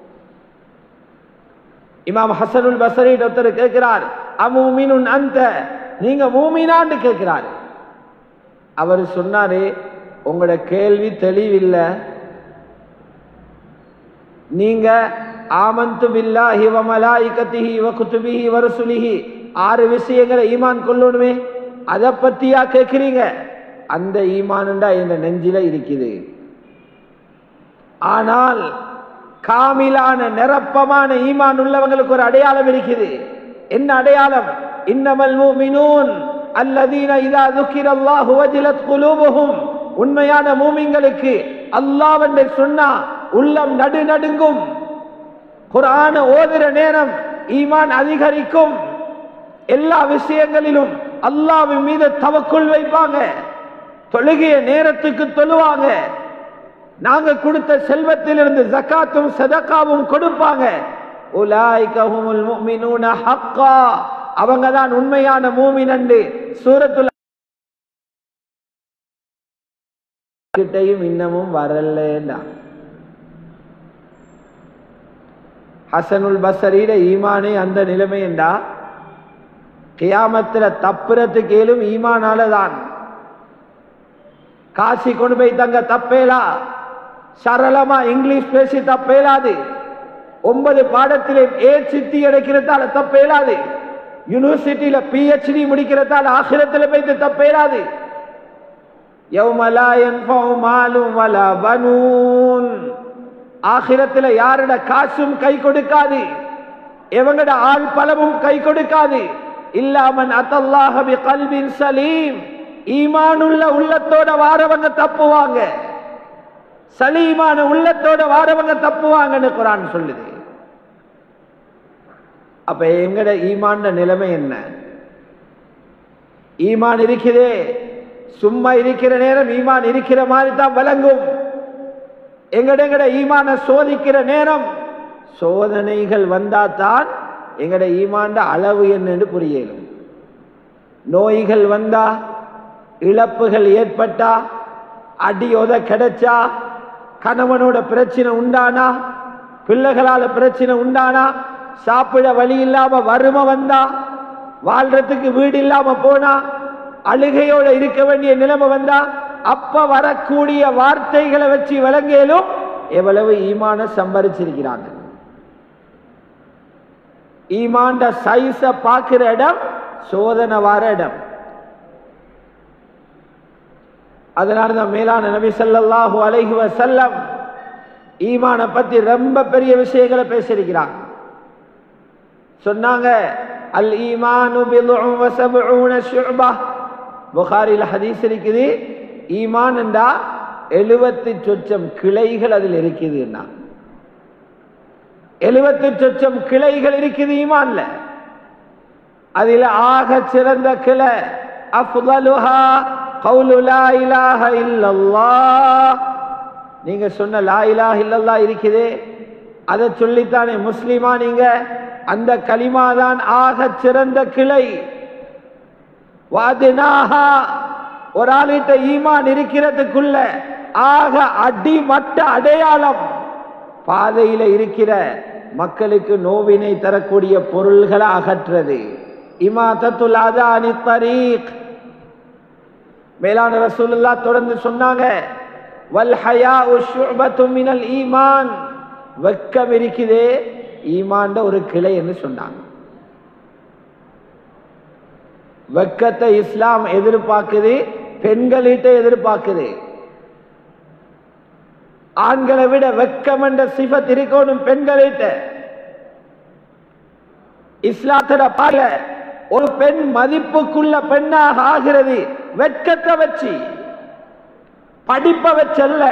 இமாம் ஹசனுல் பசரிட்ட ஒருத்தர் கேட்கிறார் அமுமினுன் அந்த நீங்க மூமினான்னு கேட்கிறாரு அவர் சொன்னாரு உங்களோட கேள்வி தெளிவில்லை நீங்க ஆமந்து பில்லாஹி வ மலாயிகத்திஹி வ குதுபிஹி வ ரசுலிஹி ஆறு விஷயங்களை ஈமான் கொள்ளணுமே அதை பத்தியா கேட்கிறீங்க அந்த ஈமானுண்டா இந்த நெஞ்சில இருக்குது ஆனால் காமிலான நிரப்பமான ஈமான் உள்ளவங்களுக்கு ஒரு அடையாளம் இருக்குது என்ன அடையாளம் இன்னமல் மூமினூன் அல்லதீன இதா துக்கிரல்லாஹு வஜிலத் குலூபுஹும் உண்மையான மூமிங்களுக்கு அல்லாஹ் என்று சொன்னா உள்ளம் நடு நடுங்கும் குரான ஓதுற நேரம் ஈமான் அதிகரிக்கும் எல்லா விஷயங்களிலும் அல்லாவின் மீது தவக்குள் வைப்பாங்க தொழுகைய நேரத்துக்கு தொழுவாங்க நாங்க கொடுத்த செல்வத்திலிருந்து ஜக்காத்தும் சதக்காவும் கொடுப்பாங்க உலாய்கஹுமுல் முஃமினூன ஹக்கா அவங்க தான் உண்மையான மூமின் என்று சூரத்துல் கிட்டையும் இன்னமும் வரலன்னா ஹசனுல் பசரீட ஈமானே அந்த நிலைமை என்றா கியாமத்துல தப்புறதுக்கு ஏலும் ஈமானால தான் காசி கொண்டு போய் தங்க தப்பேலா சரளமா இங்கிலீஷ் பேசி தப்பேலாது ஒன்பது பாடத்திலே ஏ சித்தி அடைக்கிறதால தப்பேலாது யூனிவர்சிட்டியில பிஹெச்டி முடிக்கிறதால ஆசிரத்தில் போய்த்து தப்பேலாது யௌமலா யன்ஃபவு மாலும் வலா பனூன் ஆகிரத்தில் யாரோட காசும் கை கொடுக்காது எவங்கட ஆள் பலமும் கை கொடுக்காது இல்லாமன் அத்தல்லாஹ பி கல்வின் சலீம் ஈமானுள்ள உள்ளத்தோட வாரவங்க தப்புவாங்க சலீமான உள்ளத்தோட வாரவங்க தப்புவாங்கன்னு குரான் சொல்லுது அப்ப எங்கட ஈமான நிலைமை என்ன ஈமான் இருக்குதே சும்மா இருக்கிற நேரம் ஈமான் இருக்கிற மாதிரி தான் விளங்கும் எங்கட எங்கட ஈமான சோதிக்கிற நேரம் சோதனைகள் வந்தா தான் எங்கட ஈமாண்ட அளவு என்னன்னு புரியலும் நோய்கள் வந்தா இழப்புகள் ஏற்பட்டா அடியோத கிடைச்சா கணவனோட பிரச்சனை உண்டானா பிள்ளைகளால பிரச்சனை உண்டானா சாப்பிட வழி இல்லாம வறுமை வந்தா வாழ்றதுக்கு வீடு இல்லாம போனா அழுகையோட இருக்க வேண்டிய நிலைமை வந்தா அப்ப வரக்கூடிய வார்த்தைகளை வச்சு விளங்கலும் எவ்வளவு ஈமான சம்பரிச்சிருக்கிறாங்க ஈமாண்ட சைஸ பார்க்கிற இடம் சோதனை வர இடம் அதனால தான் மேலான நபி ஸல்லல்லாஹு அலைஹி வஸல்லம் ஈமான பத்தி ரொம்ப பெரிய விஷயங்களை பேசியிருக்கிறாங்க சொன்னாங்க அல் ஈமானு பிதுஉ வ சப்ஊன ஷுபா புகாரில் ஹதீஸ் இருக்குது ஈமான் என்றா எழுபத்தி சொச்சம் கிளைகள் அதில் இருக்குதுன்னா எழுபத்தி சொச்சம் கிளைகள் இருக்குது ஈமான்ல அதில் ஆக சிறந்த கிளை அஃதலுஹா கவுலு லா இலாஹ இல்லல்லாஹ் நீங்க சொன்ன லா இலாஹ இல்லல்லாஹ் இருக்குதே அதை சொல்லித்தானே முஸ்லிமா நீங்க அந்த கலிமா தான் ஆக சிறந்த கிளை வாதினாஹா ஒரு ஆளிட்ட ஈமான் இருக்கிறதுக்குள்ள ஆக அடிமட்ட அடையாளம் பாதையில இருக்கிற மக்களுக்கு நோவினை தரக்கூடிய பொருள்களை அகற்றது இமாதத்துல் அதானி தரீக் மேலான ரசூலுல்லா தொடர்ந்து சொன்னாங்க வல் ஹயாஉ ஷுஅபத்து மினல் ஈமான் வெக்கம் இருக்குதே ஈமான்ட ஒரு கிளை என்று சொன்னாங்க வெக்கத்தை இஸ்லாம் எதிர்பார்க்குது பெண்களிட்ட எதிர்பார்க்குது ஆண்களை விட வெக்கம் என்ற சிபத் இருக்கணும் பெண்களிட்ட இஸ்லாத்தோட பால ஒரு பெண் மதிப்புக்குள்ள பெண்ணாக ஆகிறது வெட்கத்தை வச்சு படிப்ப வச்சல்ல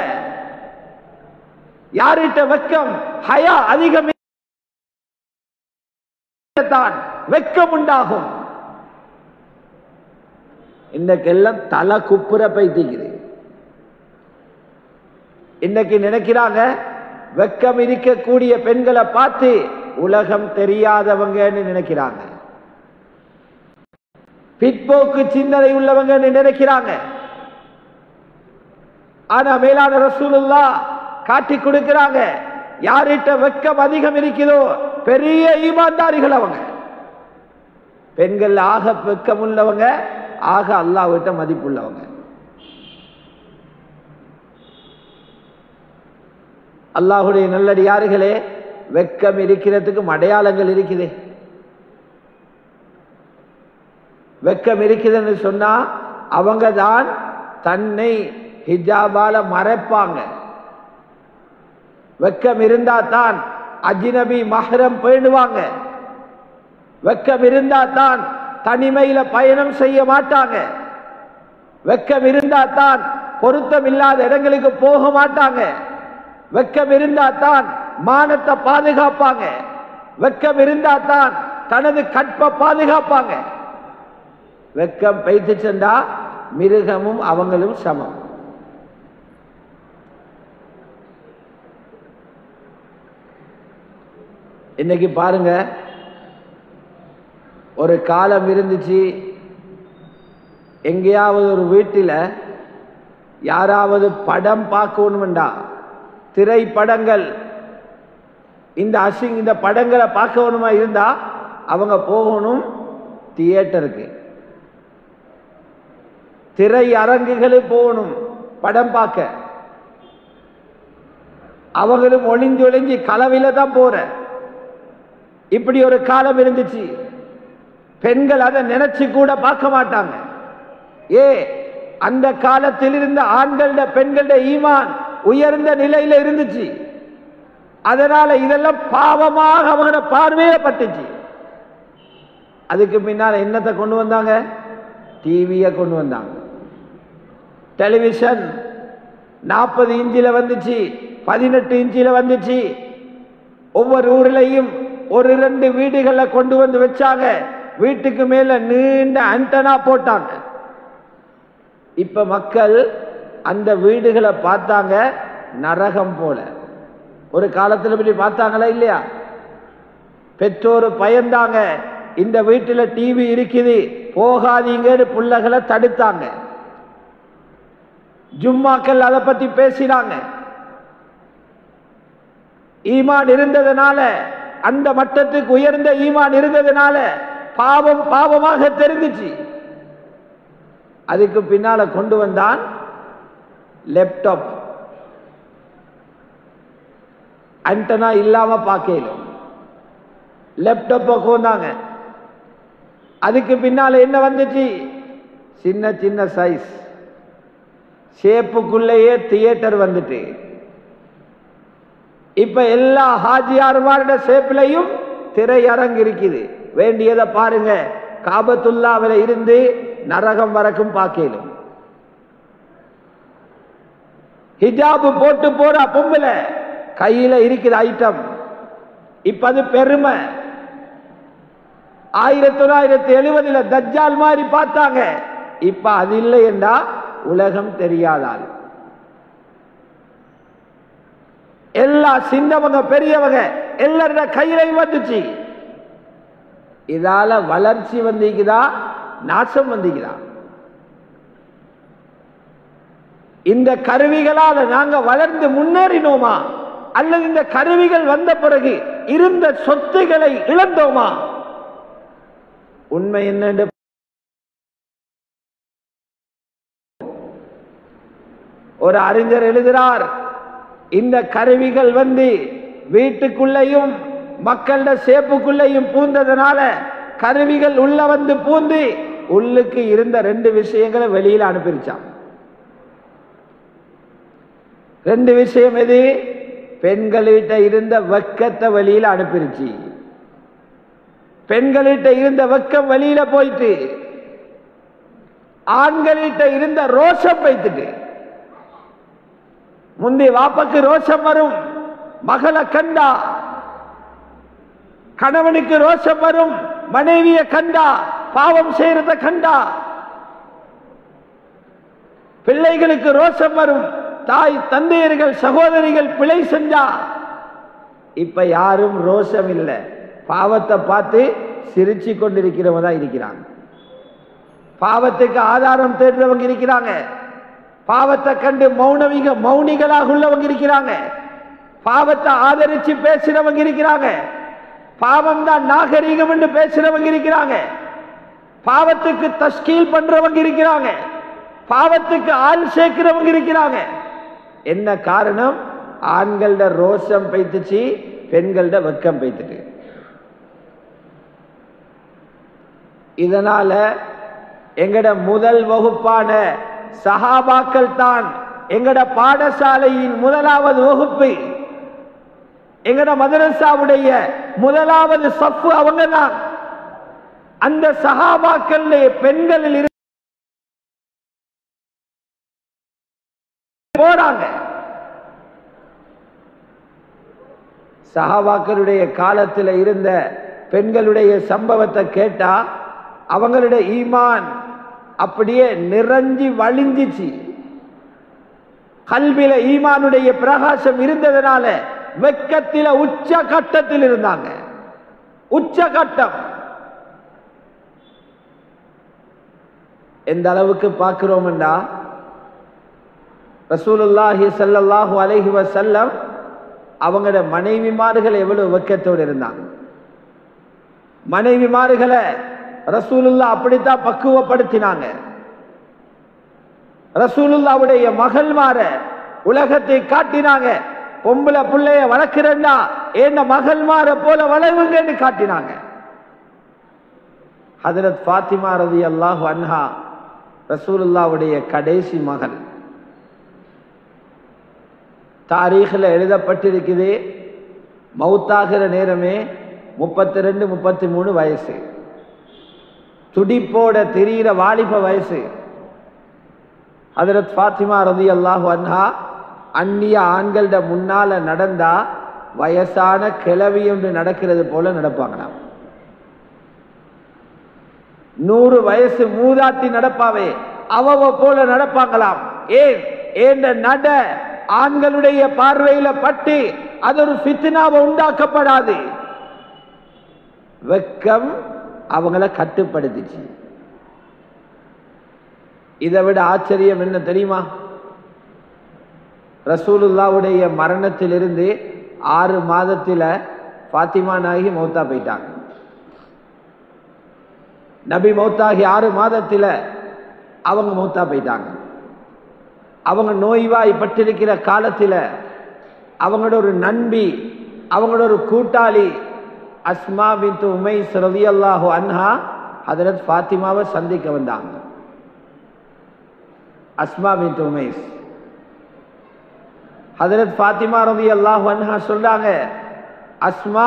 யாரிட்ட வெக்கம் ஹயா அதிகம் தான் வெக்கம் உண்டாகும் இன்னைக்கெல்லாம் தலை குப்புற பைத்திக்குது இன்னைக்கு நினைக்கிறாங்க வெக்கம் இருக்கக்கூடிய பெண்களை பார்த்து உலகம் தெரியாதவங்கன்னு நினைக்கிறாங்க பிற்போக்கு சிந்தனை உள்ளவங்கன்னு நினைக்கிறாங்க ஆனா மேலான ரசூலுல்லா காட்டி கொடுக்கிறாங்க யாரிட்ட வெக்கம் அதிகம் இருக்குதோ பெரிய ஈமான்தாரிகள் அவங்க பெண்கள் ஆக வெக்கம் உள்ளவங்க ஆக அல்லாஹ்விட்ட மதிப்புள்ளவங்க அல்லாஹுடைய நல்லடியார்களே வெக்கம் இருக்கிறதுக்கு அடையாளங்கள் இருக்குது வெக்கம் இருக்குதுன்னு சொன்னா அவங்க தான் தன்னை ஹிஜாபால மறைப்பாங்க வெக்கம் இருந்தா தான் அஜினபி மஹரம் பேணுவாங்க வெக்கம் இருந்தா தான் தனிமையில பயணம் செய்ய மாட்டாங்க வெக்கம் இருந்தா தான் பொருத்தம் இல்லாத இடங்களுக்கு போக மாட்டாங்க வெக்கம் இருந்தா தான் மானத்தை பாதுகாப்பாங்க வெக்கம் இருந்தா தான் தனது கற்பை பாதுகாப்பாங்க வெக்கம் பெய்து சென்றா மிருகமும் அவங்களும் சமம் இன்னைக்கு பாருங்க ஒரு காலம் இருந்துச்சு எங்கேயாவது ஒரு வீட்டில் யாராவது படம் பார்க்கணுமெண்டா திரைப்படங்கள் இந்த அசிங் இந்த படங்களை பார்க்கணுமா இருந்தா அவங்க போகணும் தியேட்டருக்கு திரை அரங்குகளுக்கு போகணும் படம் பார்க்க அவங்களும் ஒளிஞ்சு ஒளிஞ்சு கலவில தான் போற இப்படி ஒரு காலம் இருந்துச்சு பெண்கள் அதை நினைச்சு கூட பார்க்க மாட்டாங்க ஏ அந்த காலத்தில் இருந்த ஆண்கள பெண்கள ஈமான் உயர்ந்த நிலையில இருந்துச்சு அதனால இதெல்லாம் பாவமாக அவங்களோட பார்வையில பட்டுச்சு அதுக்கு பின்னால என்னத்தை கொண்டு வந்தாங்க டிவியை கொண்டு வந்தாங்க டெலிவிஷன் நாற்பது இன்ச்சில் வந்துச்சு பதினெட்டு இன்ச்சில் வந்துச்சு ஒவ்வொரு ஊர்லயும் ஒரு ரெண்டு வீடுகளை கொண்டு வந்து வச்சாங்க வீட்டுக்கு மேல நீண்ட ஆண்டனா போட்டாங்க இப்ப மக்கள் அந்த வீடுகளை பார்த்தாங்க நரகம் போல ஒரு காலத்துல இப்படி பார்த்தாங்களா இல்லையா பெற்றோர் பயந்தாங்க இந்த வீட்டுல டிவி இருக்குது போகாதீங்கன்னு பிள்ளைகளை தடுத்தாங்க ஜும்மாக்கள் அதை பத்தி பேசினாங்க ஈமான் இருந்ததுனால அந்த மட்டத்துக்கு உயர்ந்த ஈமான் இருந்ததுனால பாவம் பாவமாக தெரிஞ்சிச்சு அதுக்கு பின்னால கொண்டு வந்தான் லேப்டாப் அண்டனா இல்லாம பார்க்கலும் லேப்டாப்பை கொண்டாங்க அதுக்கு பின்னால என்ன வந்துச்சு சின்ன சின்ன சைஸ் ஷேப்புக்குள்ளேயே தியேட்டர் வந்துட்டு இப்ப எல்லா ஹாஜியார்மாரோட ஷேப்லையும் திரையரங்கு இருக்குது வேண்டியதை பாருங்க காபத்துல்லாவில இருந்து நரகம் வரைக்கும் பார்க்கலும் ஹிஜாபு போட்டு போற பொம்பளை கையில இருக்குது ஐட்டம் இப்ப அது பெருமை ஆயிரத்தி தொள்ளாயிரத்தி எழுபதுல தஜ்ஜால் மாதிரி பார்த்தாங்க இப்ப அது இல்லை என்றா உலகம் தெரியாதால் எல்லா சின்னவங்க பெரியவங்க எல்லாரோட கையிலையும் வந்துச்சு இதால வளர்ச்சி வந்திக்குதா நாசம் வந்திக்குதா இந்த கருவிகளால நாங்க வளர்ந்து முன்னேறினோமா அல்லது இந்த கருவிகள் வந்த பிறகு இருந்த சொத்துக்களை இழந்தோமா உண்மை என்னன்னு ஒரு அறிஞர் எழுதுகிறார் இந்த கருவிகள் வந்து வீட்டுக்குள்ளேயும் மக்கள சேப்புக்குள்ளேயும் பூந்ததுனால கருவிகள் உள்ள வந்து பூந்து உள்ளுக்கு இருந்த ரெண்டு விஷயங்களை வெளியில அனுப்பிருச்சான் ரெண்டு விஷயம் எது பெண்களிட்ட இருந்த வெக்கத்தை வெளியில அனுப்பிருச்சு பெண்களிட்ட இருந்த வெக்கம் வெளியில போயிட்டு ஆண்களிட்ட இருந்த ரோஷம் வைத்துட்டு முந்தி வாப்பக்கு ரோஷம் வரும் மகளை கண்டா கணவனுக்கு ரோஷம் வரும் மனைவிய கண்டா பாவம் செய்யறத கண்டா பிள்ளைகளுக்கு ரோஷம் வரும் தாய் தந்தையர்கள் சகோதரிகள் பிழை செஞ்சா இப்ப யாரும் ரோஷம் இல்லை பாவத்தை பார்த்து சிரிச்சு கொண்டிருக்கிறவங்க தான் இருக்கிறாங்க பாவத்துக்கு ஆதாரம் தேடுறவங்க இருக்கிறாங்க பாவத்தை கண்டு மௌனவிக மௌனிகளாக உள்ளவங்க இருக்கிறாங்க பாவத்தை ஆதரிச்சு பேசுறவங்க இருக்கிறாங்க பாவம் தான் நாகரீகம் என்று பேசுறவங்க இருக்கிறாங்க பாவத்துக்கு தஸ்கீல் பண்றவங்க இருக்கிறாங்க பாவத்துக்கு ஆள் சேர்க்கிறவங்க இருக்கிறாங்க என்ன காரணம் ஆண்களோட ரோஷம் பைத்துச்சு பெண்களோட வெக்கம் பைத்துட்டு இதனால எங்கட முதல் வகுப்பான சஹாபாக்கள் தான் எங்கட பாடசாலையின் முதலாவது வகுப்பு எங்கட மதரசாவுடைய முதலாவது சப்பு அவங்க தான் அந்த சஹாபாக்கள் பெண்களில் இருந்து போறாங்க சஹாபாக்களுடைய காலத்தில் இருந்த பெண்களுடைய சம்பவத்தை கேட்டா அவங்களுடைய ஈமான் அப்படியே நிறைஞ்சி வழிஞ்சிச்சு கல்வியில ஈமானுடைய பிரகாசம் இருந்ததுனால வெக்கத்தில உச்ச கட்டத்தில் இருந்தாங்க உச்ச கட்டம் எந்த அளவுக்கு பார்க்கிறோம்டா ரசூலுல்லாஹி ஸல்லல்லாஹு அலைஹி வஸல்லம் அவங்களோட மனைவிமார்கள் எவ்வளவு வெக்கத்தோடு இருந்தாங்க மனைவிமார்களை ரசூலுல்லா அப்படித்தான் பக்குவப்படுத்தினாங்க ரசூலுல்லாவுடைய மகள்மார உலகத்தை காட்டினாங்க பொம்பளை பிள்ளைய வளர்க்கிறேன்னா என்ன மகள்மார போல வளருங்கன்னு காட்டினாங்க ஹதரத் ஃபாத்திமா ரதி அல்லாஹு அன்ஹா ரசூலுல்லாவுடைய கடைசி மகள் தாரீഖில் எழுதப்பட்டிருக்குது மௌத்தாகிற நேரமே முப்பத்தி ரெண்டு முப்பத்தி மூணு வயசு துடிப்போட தெரிகிற வாலிப வயசு ஹதரத் ஃபாத்திமா ரதி அல்லாஹு அன்ஹா அந்நிய ஆண்கள்ட முன்னால நடந்தா வயசான கிளவி ஒன்று நடக்கிறது போல நடப்பாங்களாம் நூறு வயசு மூதாட்டி நடப்பாவே அவவ போல நடப்பாங்களாம் ஏன் ஏண்ட நட ஆண்களுடைய பார்வையில பட்டு அது ஒரு ஃபித்னாவை உண்டாக்கப்படாது வெக்கம் அவங்கள கட்டுப்படுத்திச்சு இதை விட ஆச்சரியம் என்ன தெரியுமா ரசூலுல்லாவுடைய மரணத்திலிருந்து ஆறு மாதத்தில் ஃபாத்திமா நாயகி மௌத்தா போயிட்டாங்க நபி மௌத்தாகி ஆறு மாதத்தில் அவங்க மௌத்தா போயிட்டாங்க அவங்க நோய்வாய்ப்பட்டிருக்கிற காலத்தில் அவங்களோட ஒரு நண்பி அவங்களோட ஒரு கூட்டாளி அஸ்மா பின் உமை ரதி அல்லாஹு அன்ஹா ஹதரத் ஃபாத்திமாவை சந்திக்க வந்தாங்க அஸ்மா பின் உமைஸ் ஹதரத் ஃபாத்திமா ரதி அல்லாஹு அன்ஹா சொல்றாங்க அஸ்மா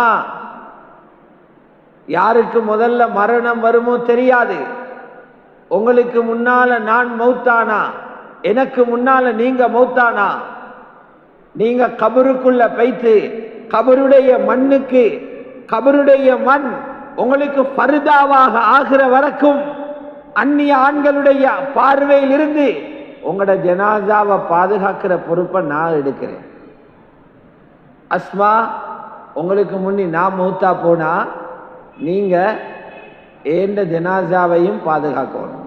யாருக்கு முதல்ல மரணம் வருமோ தெரியாது உங்களுக்கு முன்னால நான் மௌத்தானா எனக்கு முன்னால நீங்க மௌத்தானா நீங்க கபருக்குள்ள பைத்து கபருடைய மண்ணுக்கு கபருடைய மண் உங்களுக்கு பருதாவாக ஆகிற வரைக்கும் அந்நிய ஆண்களுடைய பார்வையில் இருந்து உங்களோட ஜனாசாவை பாதுகாக்கிற பொறுப்பை நான் எடுக்கிறேன் அஸ்மா உங்களுக்கு முன்னி நான் மௌத்தா போனா நீங்க ஏண்ட ஜனாசாவையும் பாதுகாக்கணும்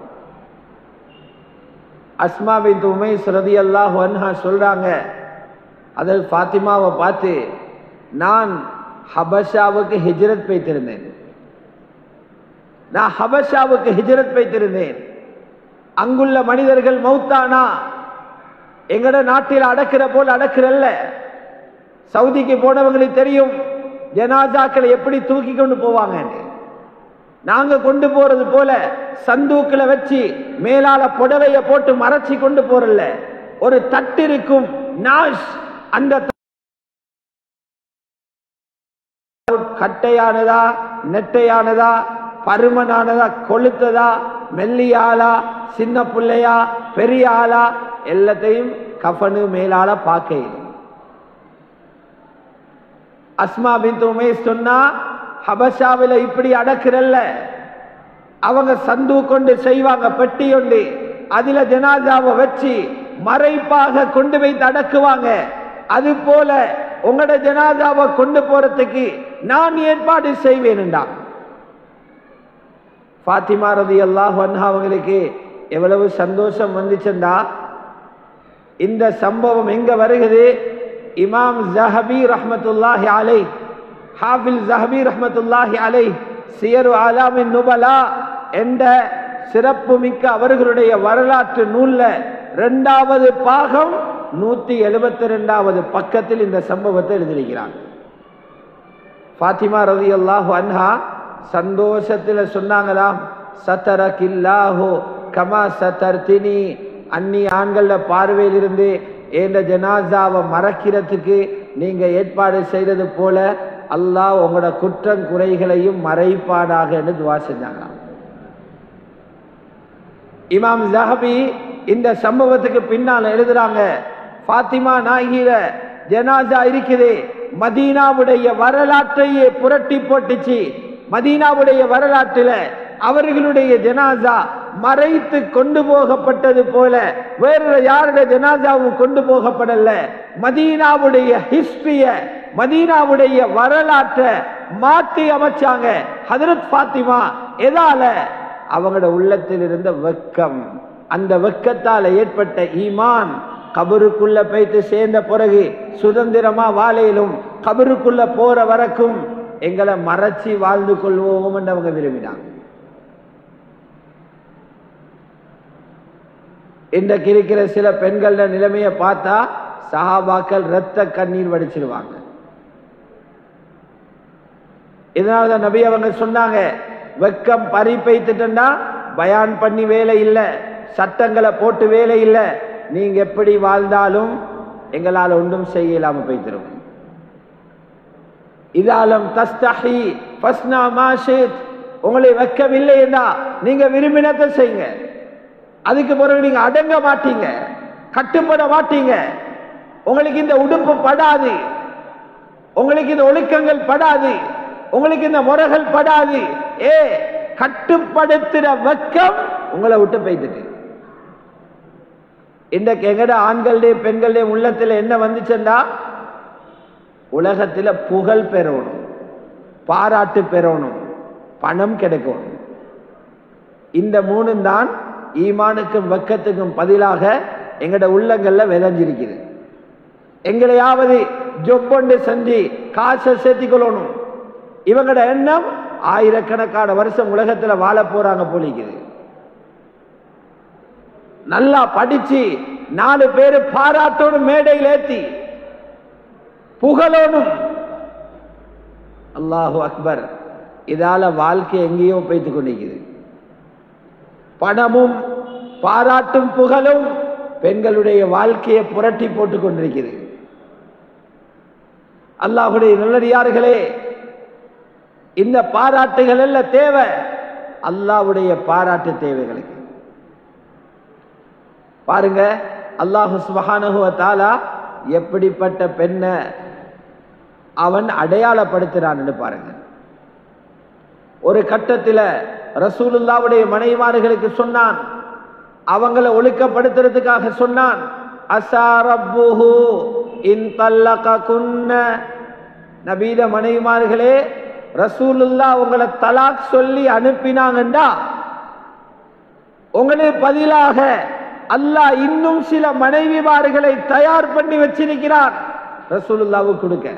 அஸ்மா பின் உமை சுரதி அல்லாஹ் அன்ஹா சொல்றாங்க அதில் ஃபாத்திமாவை பார்த்து நான் ஹபஷாவுக்கு ஹிஜ்ரத் வைத்திருந்தேன் நான் ஹபஷாவுக்கு ஹிஜ்ரத் வைத்திருந்தேன் அங்குள்ள மனிதர்கள் மௌத்தானா எங்கட நாட்டில் அடக்கிற போல் அடக்கிறல்ல சவுதிக்கு போனவங்களுக்கு தெரியும் ஜனாசாக்களை எப்படி தூக்கி கொண்டு போவாங்கன்னு நாங்க கொண்டு போறது போல சந்தூக்கில வச்சு மேலால புடவைய போட்டு மறைச்சி கொண்டு போறல ஒரு தட்டு இருக்கும் நாஷ் அந்த கட்டையானதா நெட்டையானதா பருமனானதா கொளுத்ததா மெல்லியாளா சின்ன பிள்ளையா பெரிய ஆளா எல்லாத்தையும் கஃபனு மேலால பார்க்க அஸ்மா பின் உமேஷ் சொன்னா ஹபஷாவில் இப்படி அடக்கிறல்ல அவங்க சந்து கொண்டு செய்வாங்க பெட்டி கொண்டு அதுல ஜனாதாவை வச்சு மறைப்பாக கொண்டு வைத்து அடக்குவாங்க அது போல உங்களோட ஜனாதாவை கொண்டு போறதுக்கு நான் ஏற்பாடு செய்வேன்டா ஃபாத்திமா ரதி அல்லாஹ் அவங்களுக்கு எவ்வளவு சந்தோஷம் வந்துச்சுண்டா இந்த சம்பவம் எங்க வருகிறது இமாம் ஜஹபி ரஹ்மத்துல்லாஹி அலை ஹாஃபில் ஜஹபி ரஹ்மத்துல்லாஹி அலை சியரு ஆலாமின் நுபலா என்ற சிறப்பு மிக்க அவர்களுடைய வரலாற்று நூல்ல இரண்டாவது பாகம் நூத்தி எழுபத்தி ரெண்டாவது பக்கத்தில் இந்த சம்பவத்தை எழுதியிருக்கிறாங்க ஃபாத்திமா ரதி அல்லாஹு அன்ஹா சந்தோஷத்தில் சொன்னாங்களாம் சத்தரகில்லாஹோ கமா சத்தர்த்தினி அந்நி ஆண்கள பார்வையில் இருந்து என்ற ஜனாசாவை மறக்கிறதுக்கு நீங்க ஏற்பாடு செய்தது போல அல்லாஹ் உங்களோட குற்றம் குறைகளையும் மறைப்பானாக என்று துவா செஞ்சாங்களாம் இமாம் ஜஹபி இந்த சம்பவத்துக்கு பின்னால் எழுதுறாங்க ஃபாத்திமா நாயிர ஜனாசா இருக்குது மதீனாவுடைய வரலாற்றையே புரட்டி போட்டுச்சு மதீனாவுடைய வரலாற்றில் அவர்களுடைய ஜனாசா மறைத்து கொண்டு போகப்பட்டது போல வேற யாருடைய ஜனாசாவும் கொண்டு போகப்படல மதீனாவுடைய ஹிஸ்டரிய மதீனாவுடைய வரலாற்றை மாற்றி அமைச்சாங்க ஹதரத் ஃபாத்திமா எதால அவங்களோட உள்ளத்தில் இருந்த வெக்கம் அந்த வெக்கத்தால் ஏற்பட்ட ஈமான் கபருக்குள்ள போயிட்டு சேர்ந்த பிறகு சுதந்திரமா வாழையிலும் கபருக்குள்ள போற வரைக்கும் எங்களை மறைச்சி வாழ்ந்து கொள்வோம் என்று அவங்க விரும்பினாங்க இன்றைக்கு இருக்கிற சில பெண்கள நிலைமையை பார்த்தா சஹாபாக்கள் ரத்த கண்ணீர் வடிச்சிருவாங்க இதனாலதான் நபி அவங்க சொன்னாங்க வெக்கம் பறி பெய்த்துட்டா பயான் பண்ணி வேலை இல்லை சட்டங்களை போட்டு வேலை இல்லை நீங்க எப்படி வாழ்ந்தாலும் எங்களால் ஒன்றும் செய்ய இல்லாம போய்த்திரும் இதாலம் தஸ்தஹி ஃபஸ்னா மாஷித் உங்களை வெக்கவில்லை என்றா நீங்க விரும்பினத்தை செய்யுங்க அதுக்கு பிறகு நீங்க அடங்க மாட்டீங்க கட்டுப்பட மாட்டீங்க உங்களுக்கு இந்த உடுப்பு படாது உங்களுக்கு இந்த ஒழுக்கங்கள் படாது உங்களுக்கு இந்த முறைகள் படாது ஏ கட்டுப்படுத்துற வெக்கம் உங்களை விட்டு பெய்துட்டு இன்றைக்கு எங்கட ஆண்களுடைய பெண்களுடைய உள்ளத்தில் என்ன வந்துச்சுன்னா உலகத்தில் புகழ் பெறணும் பாராட்டு பெறணும் பணம் கிடைக்கணும் இந்த மூணும் தான் ஈமானுக்கும் வெக்கத்துக்கும் பதிலாக எங்கட உள்ளங்கள்ல விளைஞ்சிருக்குது எங்களையாவது ஜொப்பொண்டு செஞ்சு காசை சேர்த்திக்கொள்ளணும் இவங்களோட எண்ணம் ஆயிரக்கணக்கான வருஷம் உலகத்துல வாழ போறாங்க போலிக்குது நல்லா படிச்சு நாலு பேரு பாராட்டோடும் மேடையில் ஏத்தி புகழோனும் அல்லாஹு அக்பர் இதால வாழ்க்கை எங்கேயோ போய்த்து கொண்டிருக்குது பணமும் பாராட்டும் புகழும் பெண்களுடைய வாழ்க்கையை புரட்டி போட்டுக் கொண்டிருக்கிறது அல்லாஹுடைய நல்லடியார்களே இந்த பாராட்டுகள் எல்லாம் தேவை அல்லாஹ்வுடைய பாராட்டு தேவைகளுக்கு பாருங்க அல்லாஹு சுபஹானஹு வ தஆலா எப்படிப்பட்ட பெண்ணை அவன் அடையாளப்படுத்துறான்னு பாருங்க ஒரு கட்டத்தில் ரசூலுல்லாவுடைய மனைவிமார்களுக்கு சொன்னான் அவங்களை ஒழுக்கப்படுத்துறதுக்காக சொன்னான் அசா ரப்புஹு இன் தல்லககுன்ன நபீத மனைவிமார்களே ரசூலுல்லா உங்களை தலாக் சொல்லி அனுப்பினாங்கண்டா உங்களுக்கு பதிலாக அல்லாஹ் இன்னும் சில மனைவிமார்களை தயார் பண்ணி வச்சிருக்கிறார் ரசூலுல்லாவுக்கு கொடுக்க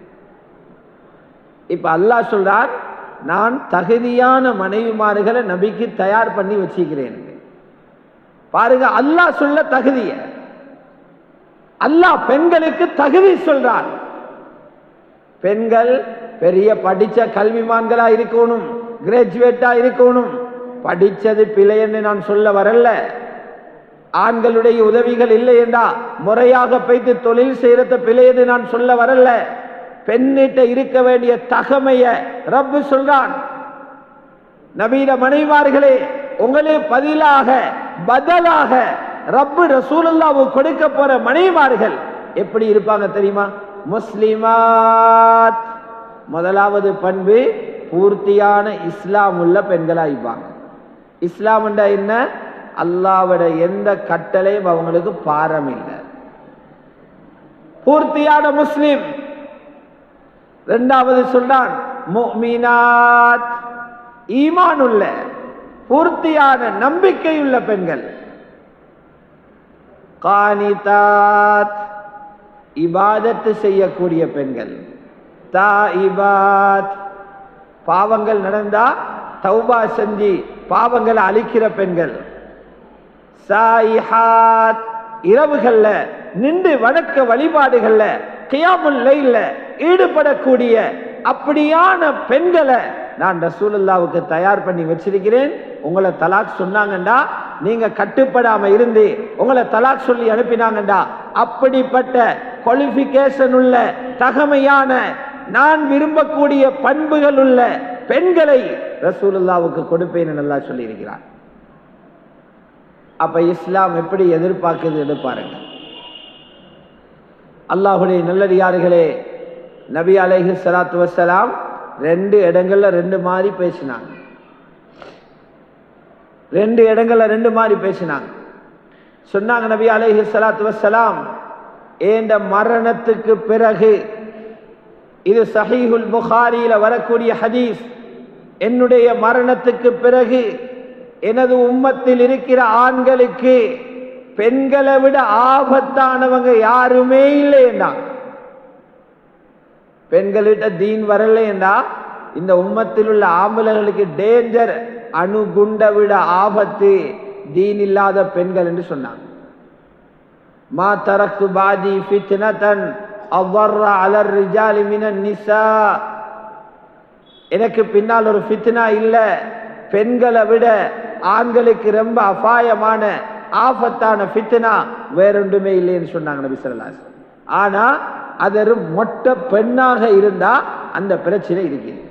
இப்ப அல்லாஹ் சொல்றார் நான் தகுதியான மனைவிமார்களை நபிக்கு தயார் பண்ணி வச்சிருக்கிறேன் பாருங்க அல்லாஹ் சொல்ல தகுதிய அல்லாஹ் பெண்களுக்கு தகுதி சொல்றான் பெண்கள் பெரிய படிச்ச கல்விமான்களா இருக்கணும் கிராஜுவேட்டா இருக்கணும் படிச்சது பிழைன்னு நான் சொல்ல வரல ஆண்களுடைய உதவிகள் இல்லை என்றா முறையாக போய்த்து தொழில் செய்யறது பிழைன்னு நான் சொல்ல வரல பெண்ணிட்ட இருக்க வேண்டிய தகமைய ரப்பு சொல்றான் நவீன மனைவார்களே உங்களே பதிலாக பதிலாக ரப்பு ரசூலுல்லாவு கொடுக்க போற மனைவார்கள் எப்படி இருப்பாங்க தெரியுமா முஸ்லிமாத் முதலாவது பண்பு பூர்த்தியான இஸ்லாம் உள்ள பெண்களா இருப்பாங்க இஸ்லாம் என்ன அல்லாவோட எந்த கட்டளையும் அவங்களுக்கு பாரம் இல்லை பூர்த்தியான முஸ்லிம் இரண்டாவது சொல்றான் முஃமினாத் ஈமான் உள்ள பூர்த்தியான நம்பிக்கையுள்ள பெண்கள் கானிதாத் இபாதத்து செய்யக்கூடிய பெண்கள் தாயிபாத் பாவங்கள் நடந்தா தௌபா செஞ்சு பாவங்களை அழிக்கிற பெண்கள் சாயிஹாத் இரவுகள்ல நின்று வணக்க வழிபாடுகள்ல கியாமுல் லைல்ல ஈடுபடக்கூடிய அப்படியான பெண்களை நான் ரசூலுல்லாவுக்கு தயார் பண்ணி வச்சிருக்கிறேன் உங்களை தலாக் சொன்னாங்கண்டா நீங்க கட்டுப்படாம இருந்து உங்களை தலாக் சொல்லி அனுப்பினாங்கண்டா அப்படிப்பட்ட குவாலிபிகேஷன் உள்ள தகமையான நான் விரும்பக்கூடிய பண்புகள் உள்ள பெண்களை ரசூலுல்லாவுக்கு கொடுப்பேன் நல்லா சொல்லி இருக்கிறார் அப்ப இஸ்லாம் எப்படி எதிர்பார்க்குதுன்னு பாருங்க அல்லாஹுடைய நல்லடியார்களே நபி அலைஹி சலாத்து வசலாம் ரெண்டு இடங்கள்ல ரெண்டு மாதிரி பேசினாங்க ரெண்டு இடங்கள்ல ரெண்டு மாதிரி பேசினாங்க சொன்னாங்க நபி அலைஹி சலாத்து வசலாம் ஏண்ட மரணத்துக்கு பிறகு இது சஹீஹுல் புகாரியில வரக்கூடிய ஹதீஸ் என்னுடைய மரணத்துக்கு பிறகு எனது உம்மத்தில் இருக்கிற ஆண்களுக்கு பெண்களை விட ஆபத்தானவங்க யாருமே இல்லைன்னா பெண்களிட்ட தீன் வரலைன்னா இந்த உம்மத்தில் உள்ள ஆம்பளைகளுக்கு டேஞ்சர் அணுகுண்ட விட ஆபத்து தீன் இல்லாத பெண்கள் என்று சொன்னாங்க மா தரக்து பாதி ஃபித்னதன் அவ்வர்ர அலர் ரிஜாலி மினன் நிசா எனக்கு பின்னால் ஒரு ஃபித்னா இல்ல பெண்களை விட ஆண்களுக்கு ரொம்ப அபாயமான ஆபத்தான ஃபித்னா வேறொன்றுமே இல்லைன்னு சொன்னாங்க நபி ஸல்லல்லாஹு அலைஹி வஸல்லம். ஆனா அது ஒரு மொட்டை பெண்ணாக இருந்தா அந்த பிரச்சனை இருக்குது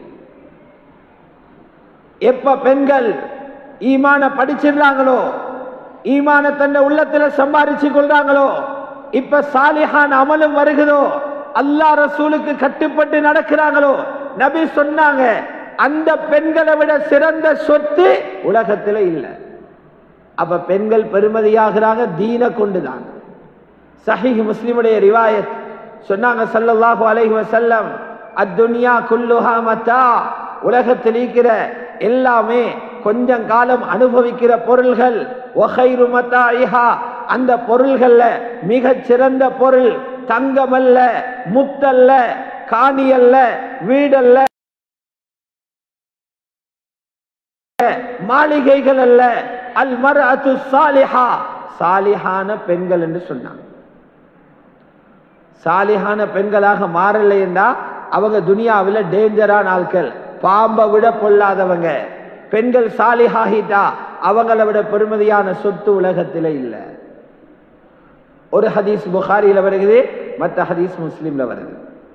எப்ப பெண்கள் ஈமான படிச்சிடுறாங்களோ ஈமான தன்னை உள்ளத்துல சம்பாரிச்சு கொள்றாங்களோ இப்ப சாலிஹான் அமலும் வருகிறதோ அல்லாஹ் ரசூலுக்கு கட்டுப்பட்டு நடக்கிறாங்களோ நபி சொன்னாங்க அந்த பெண்களை விட சிறந்த சொத்து உலகத்துல இல்லை அப்ப பெண்கள் பெருமதியாகிறாங்க தீன கொண்டுதான் சஹீஹ் முஸ்லிமுடைய ரிவாயத் சொன்னாங்க ஸல்லல்லாஹு அலைஹி வஸல்லம் அத்துன்யா குல்லுஹா மத்தா உலகத்தில் இருக்கிற எல்லாமே கொஞ்சம் காலம் அனுபவிக்கிற பொருள்கள் ஒஹைரு மத்தாயிஹா அந்த பொருள்கள்ல மிகச் சிறந்த பொருள் தங்கமல்ல முத்தல்ல காணியல்ல வீடல்ல மாளிகைகள் அல்ல அல் மர் அத்து சாலிஹா சாலிஹான பெண்கள் என்று சொன்னாங்க சாலிஹான பெண்களாக மாறலைன்னா அவங்க துனியாவில் டேஞ்சரான ஆட்கள் பாம்பை விட பொல்லாதவங்க பெண்கள் சாலிஹாகிட்டா அவங்கள விட பெருமதியான சொத்து உலகத்தில் இல்லை ஒரு ஹதீஸ் புகாரியில் வருகிறது மற்ற ஹதீஸ் முஸ்லீம்ல வருது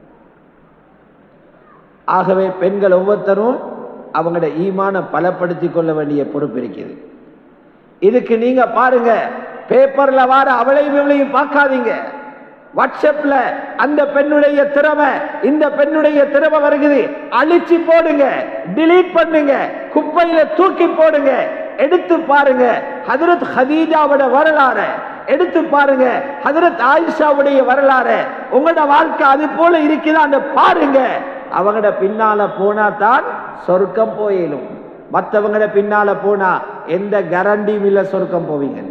ஆகவே பெண்கள் ஒவ்வொருத்தரும் அவங்களோட ஈமான பலப்படுத்திக் கொள்ள வேண்டிய பொறுப்பு இருக்குது இதுக்கு நீங்க பாருங்க பேப்பர்ல வார அவளையும் இவளையும் பார்க்காதீங்க வாட்ஸ்அப்ல அந்த பெண்ணுடைய திறமை இந்த பெண்ணுடைய திறமை வருகிறது அழிச்சு போடுங்க delete பண்ணுங்க குப்பையில தூக்கி போடுங்க எடுத்து பாருங்க ஹதரத் ஹதீஜாவோட வரலாறு எடுத்து பாருங்க ஹதரத் ஆயிஷாவுடைய வரலாறு உங்களோட வாழ்க்கை அது போல இருக்குதான்னு பாருங்க அவங்களோட பின்னால போனா தான் சொர்க்கம் போயிடும் மற்றவங்களோட பின்னால போனா எந்த கேரண்டியும் இல்ல சொர்க்கம் போவீங்கன்னு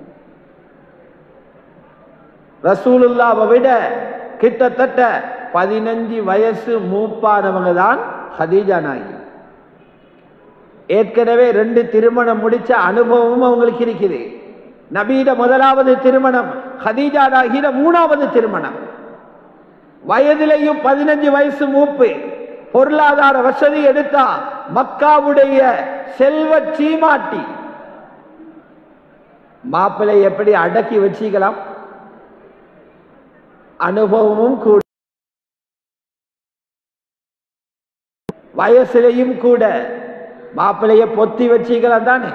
ரசூலுல்லாவை விட கிட்டத்தட்ட பதினஞ்சு வயசு மூப்பானவங்க தான் ஹதீஜா நாயகி ஏற்கனவே ரெண்டு திருமணம் முடிச்ச அனுபவமும் அவங்களுக்கு இருக்குது நபீட முதலாவது திருமணம் ஹதீஜா நாயகிட மூணாவது திருமணம் வயதிலையும் பதினஞ்சு வயசு மூப்பு பொருளாதார வசதி எடுத்தா மக்காவுடைய செல்வ சீமாட்டி மாப்பிள்ளை எப்படி அடக்கி வச்சுக்கலாம் அனுபவமும் கூட வயசுலையும் கூட மாப்பிள்ளைய பொத்தி வச்சுக்கலாம் தானே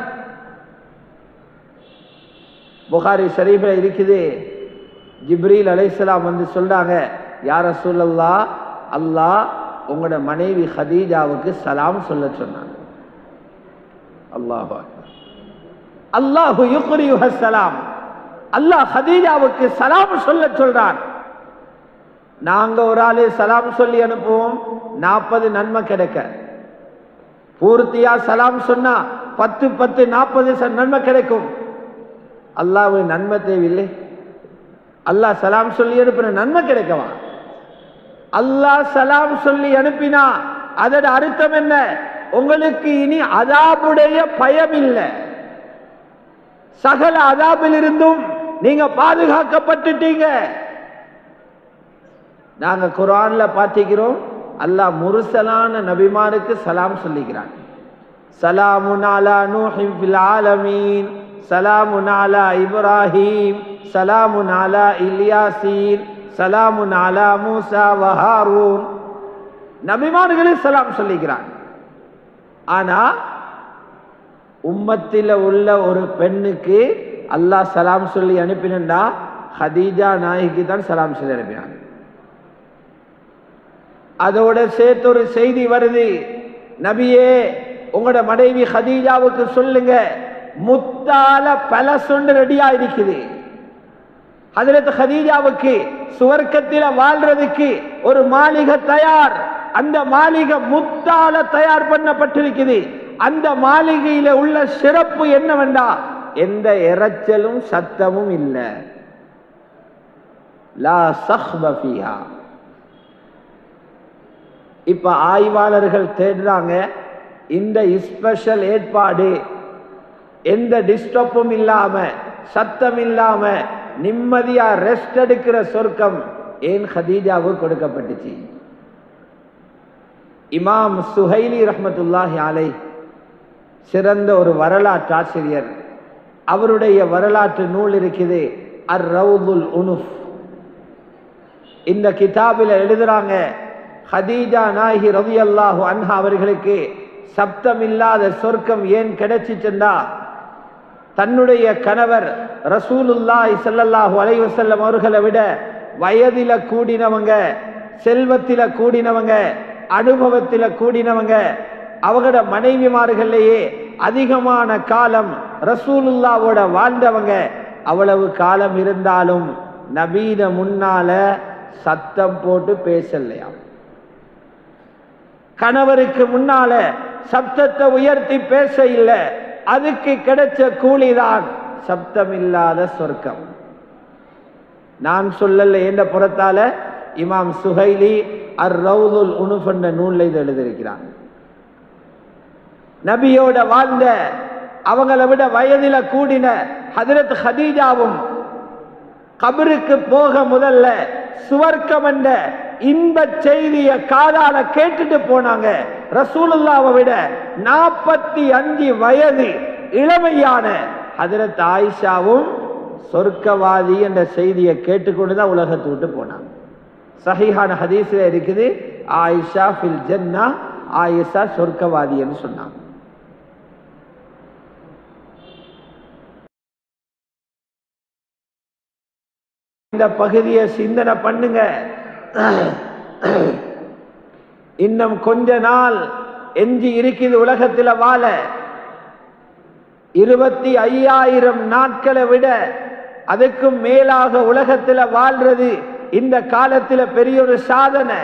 புகாரி ஷரீஃபில் இருக்குது ஜிப்ரீல் அலைஹிஸ்ஸலாம் வந்து சொல்றாங்க யார சொல்லல்லா அல்லாஹ் உங்களோட மனைவி ஹதீஜாவுக்கு சலாம் சொல்ல சொன்னாங்க அல்லாஹ் அல்லாஹு யுக்ரியுஹ சலாம் அல்லாஹ் ஹதீஜாவுக்கு சலாம் சொல்ல சொல்றான் நாங்க ஒரு ஆளு சலாம் சொல்லி அனுப்புவோம் நாற்பது நன்மை கிடைக்க பூர்த்தியா சலாம் சொன்னா பத்து பத்து நாற்பது நன்மை கிடைக்கும் அல்லாஹ் நன்மை தேவையில்லை அல்லாஹ் சலாம் சொல்லி அனுப்பின நன்மை கிடைக்கவா அல்லாஹ் சலாம் சொல்லி அனுப்பினா அதோட அர்த்தம் என்ன உங்களுக்கு இனி அதாபுடைய பயம் இல்லை சகல அதாபில் இருந்தும் நீங்க பாதுகாக்கப்பட்டுட்டீங்க நாங்க குரான்ல பார்த்திக்கிறோம் அல்லாஹ் முருசலான நபிமாருக்கு சலாம் சொல்லிக்கிறான் சலாமுன் அலா நூஹிம் ஃபில் ஆலமீன் சலாமுன் அலா இப்ராஹீம் சலாமுன் அலா இல்யாசீன் சலாமுன் அலா மூசா வஹாரூன் நபிமார்களுக்கு சலாம் சொல்லிக்கிறான் ஆனா உம்மத்தில் உள்ள ஒரு பெண்ணுக்கு அல்லாஹ் சலாம் சொல்லி அனுப்பினா ஹதீஜா நாய்க்கு தான் சலாம் சொல்லி அனுப்பினான் அதோட சேர்த்து ஒரு செய்தி வருது நபியே உங்களோட மனைவி ஹதீஜாவுக்கு சொல்லுங்க முத்தால பல சொண்டு ரெடியா இருக்குது ஹதரத் ஹதீஜாவுக்கு சுவர்க்கத்தில வாழ்றதுக்கு ஒரு மாளிகை தயார் அந்த மாளிகை முத்தால தயார் பண்ணப்பட்டிருக்குது அந்த மாளிகையில உள்ள சிறப்பு என்னவென்றா எந்த இரைச்சலும் சத்தமும் இல்லை லா சஹ்ப ஃபீஹா இப்ப ஆய்வாளர்கள் தேடுறாங்க இந்த ஸ்பெஷல் ஏற்பாடு எந்த டிஸ்டர்பும் இல்லாம சத்தம் இல்லாம நிம்மதியா ரெஸ்ட் எடுக்கிற சொர்க்கம் ஏன் ஹதீஜாவுக்கு கொடுக்கப்பட்டுச்சு இமாம் சுஹைலி ரஹ்மத்துல்லாஹி அலை சிறந்த ஒரு வரலாற்று ஆசிரியர் அவருடைய வரலாற்று நூல் இருக்குது அர் ரவுதுல் உனுஃப் இந்த கிதாபில் எழுதுறாங்க ஹதீஜா நாயகி ரவி அல்லாஹு அன்ஹா அவர்களுக்கு சப்தம் இல்லாத சொர்க்கம் ஏன் கிடைச்சிச்சுண்டா தன்னுடைய கணவர் ரசூலுல்லாஹி ஸல்லல்லாஹு அலைஹி வஸல்லம் அவர்களை விட வயதில கூடினவங்க செல்வத்தில கூடினவங்க அனுபவத்தில கூடினவங்க அவங்களோட மனைவிமார்கள்லேயே அதிகமான காலம் ரசூலுல்லாவோட வாழ்ந்தவங்க அவ்வளவு காலம் இருந்தாலும் நபீன முன்னால சத்தம் போட்டு பேசலையாம் கணவருக்கு முன்னால சப்தத்தை உயர்த்தி பேச இல்லை அதுக்கு கிடைச்ச கூலிதான் சப்தம் இல்லாத சொர்க்கம் நான் சொல்லல என்ற புறத்தால இமாம் சுஹைலி அர் ரவுதுல் உனுஃப் என்ற நூல்ல இது எழுதியிருக்கிறான் நபியோட வாழ்ந்த அவங்களை விட வயதில கூடின ஹதரத் ஹதீஜாவும் கபருக்கு போக முதல்ல சுவர்க்கம் என்ற இன்ப செய்திய காதால கேட்டுட்டு போனாங்க ரசூலுல்லாவை விட நாற்பத்தி அஞ்சு வயது இளமையான ஹதரத் ஆயிஷாவும் சொர்க்கவாதி என்ற செய்தியை கேட்டுக்கொண்டு தான் உலகத்தை விட்டு போனாங்க சஹிஹான ஹதீஸ்ல இருக்குது ஆயிஷா ஃபில் ஜன்னா ஆயிஷா சொர்க்கவாதின்னு சொன்னாங்க இந்த பகுதியை சிந்தனை பண்ணுங்க இன்னும் கொஞ்ச நாள் எஞ்சி இருக்குது உலகத்தில் வாழ இருபத்தி ஐயாயிரம் நாட்களை விட அதுக்கும் மேலாக உலகத்தில் வாழ்றது இந்த காலத்தில் பெரிய ஒரு சாதனை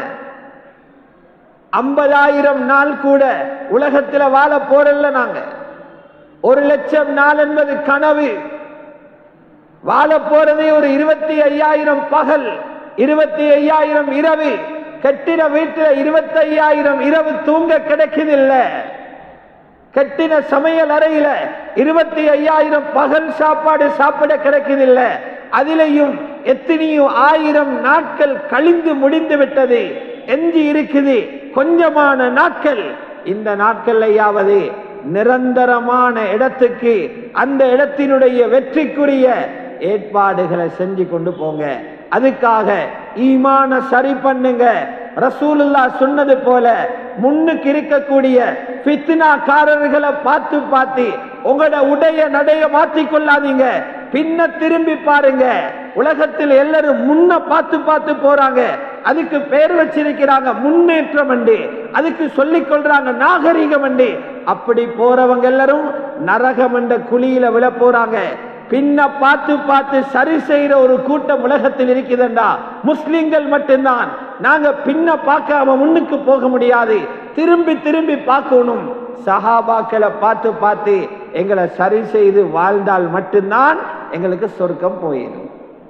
ஐம்பதாயிரம் நாள் கூட உலகத்தில் வாழ போறல நாங்க ஒரு லட்சம் நாள் என்பது கனவு வாழ போறதே ஒரு இருபத்தி ஐயாயிரம் பகல் இருபத்தி ஐயாயிரம் இரவு கட்டின வீட்டுல இருபத்தி ஐயாயிரம் இரவு தூங்க கிடைக்குதில்ல கட்டின சமையல் அறையில இருபத்தி ஐயாயிரம் பகல் சாப்பாடு சாப்பிட கிடைக்குதில்ல அதிலையும் எத்தனையோ ஆயிரம் நாட்கள் கழிந்து முடிந்து விட்டது எஞ்சி இருக்குது கொஞ்சமான நாட்கள் இந்த நாட்கள்லையாவது நிரந்தரமான இடத்துக்கு அந்த இடத்தினுடைய வெற்றிக்குரிய ஏற்பாடுகளை செஞ்சு கொண்டு போங்க அதுக்காக ஈமான சரி பண்ணுங்க ரசூலுல்லா சொன்னது போல முன்னுக்கு இருக்கக்கூடிய பித்னாக்காரர்களை பார்த்து பார்த்து உங்களோட உடைய நடைய மாற்றிக் கொள்ளாதீங்க பின்ன திரும்பி பாருங்க உலகத்தில் எல்லாரும் முன்ன பார்த்து பார்த்து போறாங்க அதுக்கு பேர் வச்சிருக்கிறாங்க முன்னேற்றம் அண்டு அதுக்கு சொல்லிக் கொள்றாங்க நாகரிகம் அண்டு அப்படி போறவங்க எல்லாரும் நரகம் என்ற குழியில விழ போறாங்க பின்ன பார்த்து பார்த்து சரி செய்யற ஒரு கூட்டம் உலகத்தில் இருக்குதுண்டா முஸ்லிம்கள் மட்டும்தான் நாங்க பின்ன பார்க்காம முன்னுக்கு போக முடியாது திரும்பி திரும்பி பார்க்கணும் சஹாபாக்களை பார்த்து பார்த்து எங்களை சரி செய்து வாழ்ந்தால் மட்டும்தான் எங்களுக்கு சொர்க்கம் போயிடும்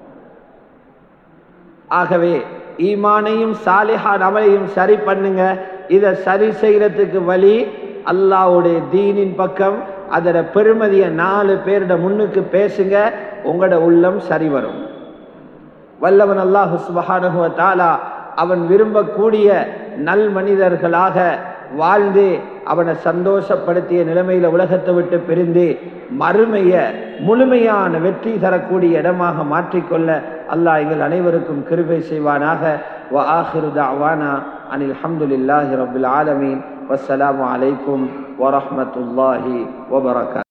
ஆகவே ஈமானையும் சாலிஹான் அமலையும் சரி பண்ணுங்க இதை சரி செய்யறதுக்கு வழி அல்லாவுடைய தீனின் பக்கம் அதோட பெருமதியை நாலு பேரிட முன்னுக்கு பேசுங்க உங்களோட உள்ளம் சரி வரும் வல்லவன் அல்லாஹு சுபஹானுவ தாலா அவன் விரும்பக்கூடிய நல் மனிதர்களாக வாழ்ந்து அவனை சந்தோஷப்படுத்திய நிலைமையில உலகத்தை விட்டு பிரிந்து மறுமைய முழுமையான வெற்றி தரக்கூடிய இடமாக மாற்றிக்கொள்ள அல்லாஹ் எங்கள் அனைவருக்கும் கிருபை செய்வானாக வ ஆஹிரு தஅவானா அனில் ஹம்துலில்லாஹி ரப்பில் ஆலமீன் வஸ்ஸலாமு அலைக்கும் வரஹ்மத்துல்லாஹி வபரகாத்